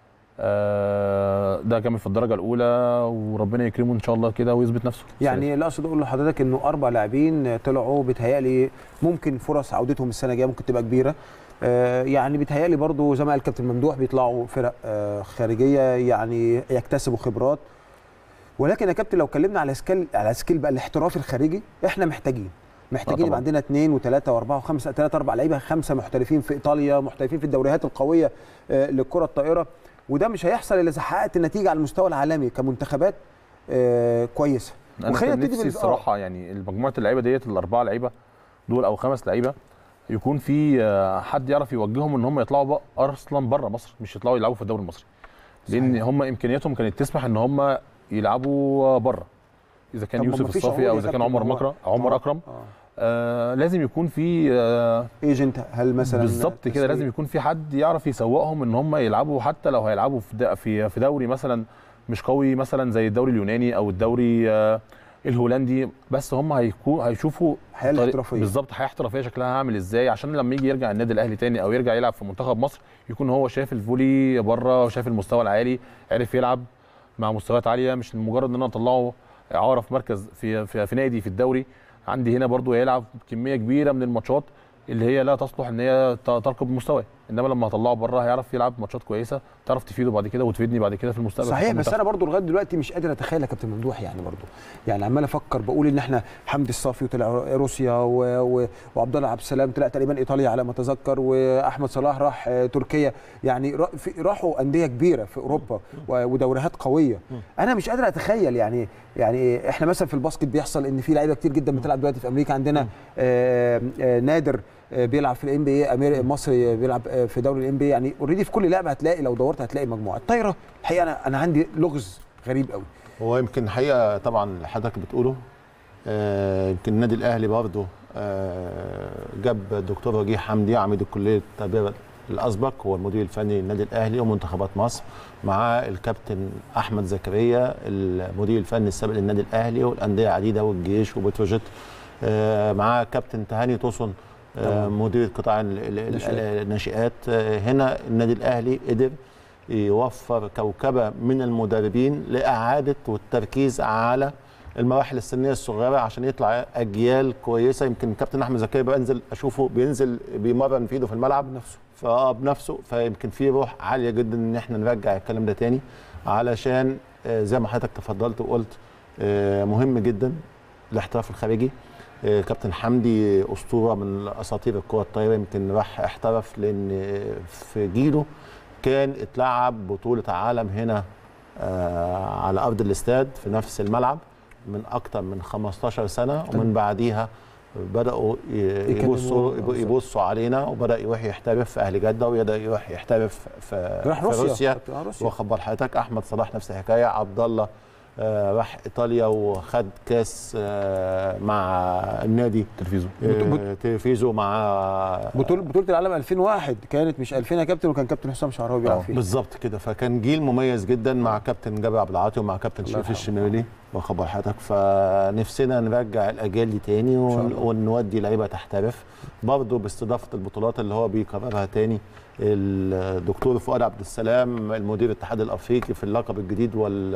آه، ده كمل في الدرجة الأولى وربنا يكرمه إن شاء الله كده ويثبت نفسه يعني اللي اقصد اقول لحضرتك انه اربع لاعبين طلعوا بيتهيألي ممكن فرص عودتهم السنه الجايه ممكن تبقى كبيره آه، يعني بيتهيألي برضو زي ما قال كابتن ممدوح بيطلعوا فرق آه، خارجيه يعني يكتسبوا خبرات ولكن يا كابتن لو اتكلمنا على سكيل على سكيل بقى الاحتراف الخارجي احنا محتاجين محتاجين طبعاً. يبقى عندنا اثنين وثلاثه واربعه وخمسه ثلاثه اربع لعيبه خمسه محترفين في ايطاليا محترفين في الدوريات القويه آه، للكره الطائره وده مش هيحصل الا اذا حققت النتيجه على المستوى العالمي كمنتخبات آه، كويسه انا وخلينا كان نبتدي نفسي بال- آه. الصراحه يعني مجموعه اللعيبه ديت الاربعه لعيبه دول او خمس لعيبه يكون في آه، حد يعرف يوجههم ان هم يطلعوا بقى اصلا بره مصر مش يطلعوا يلعبوا في الدوري المصري لان هم امكانياتهم كانت تسمح ان هم يلعبوا بره اذا كان طب ما يوسف فيش الصافي عروض او يا اذا كان كابتن، عمر هو- مكرم عمر آه، اكرم آه. آه لازم يكون في آه ايجنت هل مثلا بالظبط كده تسويق؟ لازم يكون في حد يعرف يسوقهم ان هم يلعبوا حتى لو هيلعبوا في د- في في دوري مثلا مش قوي مثلا زي الدوري اليوناني او الدوري آه، الهولندي بس هم هيكون هيشوفوا الحياه طريق- الاحترافيه بالظبط حياه احترافيه شكلها عامل ازاي عشان لما يجي يرجع النادي الاهلي تاني او يرجع يلعب في منتخب مصر يكون هو شايف الفولي بره وشايف المستوى العالي عرف يلعب مع مستويات عاليه مش مجرد ان انا اطلعه اعاره في مركز في في, في نادي في الدوري عندي هنا برضو هيلعب كميه كبيره من الماتشات اللي هي لا تصلح ان هي ت- تركب مستواه انما لما هطلعه بره هيعرف يلعب ماتشات كويسه تعرف تفيده بعد كده وتفيدني بعد كده في المستقبل صحيح في بس المنتخب. انا برضو لغايه دلوقتي مش قادر اتخيل يا كابتن ممدوح يعني برضو يعني عمال افكر بقول ان احنا حمدي الصافي طلع روسيا و... و... وعبد الله عبد السلام طلع تقريبا ايطاليا على ما اتذكر واحمد صلاح راح آه، تركيا يعني را... في... راحوا انديه كبيره في اوروبا و... ودوريات قويه انا مش قادر اتخيل يعني يعني احنا مثلا في الباسكت بيحصل ان في لعيبه كتير جدا بتلعب دلوقتي في امريكا عندنا آه... آه... نادر آه، بيلعب في الام بي اي مصري بيلعب آه، في دوري الام بي يعني اوريدي في كل لعبه هتلاقي لو دورت هتلاقي مجموعه الطايره الحقيقه انا انا عندي لغز غريب قوي هو يمكن الحقيقه طبعا اللي حضرتك بتقوله آه، يمكن النادي الاهلي برضه آه، جاب الدكتور وجيه حمدي عميد الكليه التربيه الاسبق هو المدير الفني للنادي الاهلي ومنتخبات مصر مع الكابتن احمد زكريا المدير الفني السابق للنادي الاهلي والانديه عديده والجيش وبتروجيت آه، مع كابتن تهاني توسن آه، مدير قطاع ال- ال- ال- ناشئات. الناشئات آه، هنا النادي الاهلي قدر يوفر كوكبه من المدربين لاعاده والتركيز على المراحل السنيه الصغيره عشان يطلع اجيال كويسه يمكن الكابتن احمد زكريا بنزل اشوفه بينزل بيمرن في ايده في الملعب بنفسه. فاه بنفسه فيمكن في روح عاليه جدا ان احنا نرجع الكلام ده تاني علشان آه، زي ما حضرتك تفضلت وقلت آه، مهم جدا الاحتراف الخارجي آه، كابتن حمدي اسطوره من اساطير الكره الطايره يمكن راح احترف لان في جيله كان اتلعب بطوله عالم هنا آه، على ارض الاستاد في نفس الملعب من اكتر من 15 سنه ومن بعديها بداوا ي- يكلموا يبصوا أوزار. يبصوا علينا وبدا يروح يحترف في اهل جده ويبدا يروح يحترف في, راح في روسيا روسيا آه، روسيا واخد بال حضرتك احمد صلاح نفس الحكايه عبد الله آه، راح ايطاليا وخد كاس آه، مع النادي تلفزيون آه، تلفزيو مع بطوله بطوله العالم 2001 كانت مش 2000 يا كابتن وكان كابتن حسام شعراوي بيلعب آه، فيها بالظبط كده فكان جيل مميز جدا مع كابتن جابر عبد العاطي ومع كابتن الله شريف يرحمه. الشمالي واخد بال حضرتك فنفسنا نرجع الاجيال دي تاني إن شاء ون- الله. ونودي لعيبه تحترف برضه باستضافه البطولات اللي هو بيكررها تاني الدكتور فؤاد عبد السلام المدير الاتحاد الافريقي في اللقب الجديد وال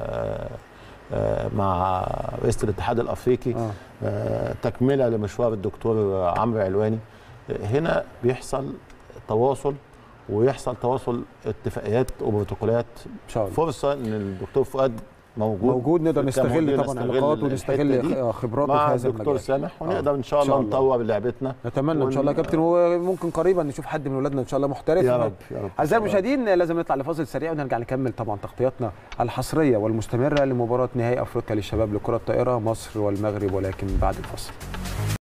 آه، مع رئيسه الاتحاد الافريقي آه. آه، تكمله لمشوار الدكتور عمرو علواني آه، هنا بيحصل تواصل ويحصل تواصل اتفاقيات وبروتوكولات ان شاء الله فرصه ان الدكتور فؤاد موجود موجود نقدر نستغل كمدير طبعا نستغل علاقات الحتة ونستغل دي آه، خبراته في مع هذا الدكتور المجال سامح آه. ونقدر ان شاء إن شاء الله الله. نطور لعبتنا نتمنى ان شاء الله يا ون- كابتن وممكن قريبا نشوف حد من اولادنا ان شاء الله محترف يا رب يا رب اعزائي المشاهدين لازم نطلع لفاصل سريع ونرجع نكمل طبعا تغطياتنا الحصريه والمستمره لمباراه نهائي افريقيا للشباب لكره الطائره مصر والمغرب ولكن بعد الفاصل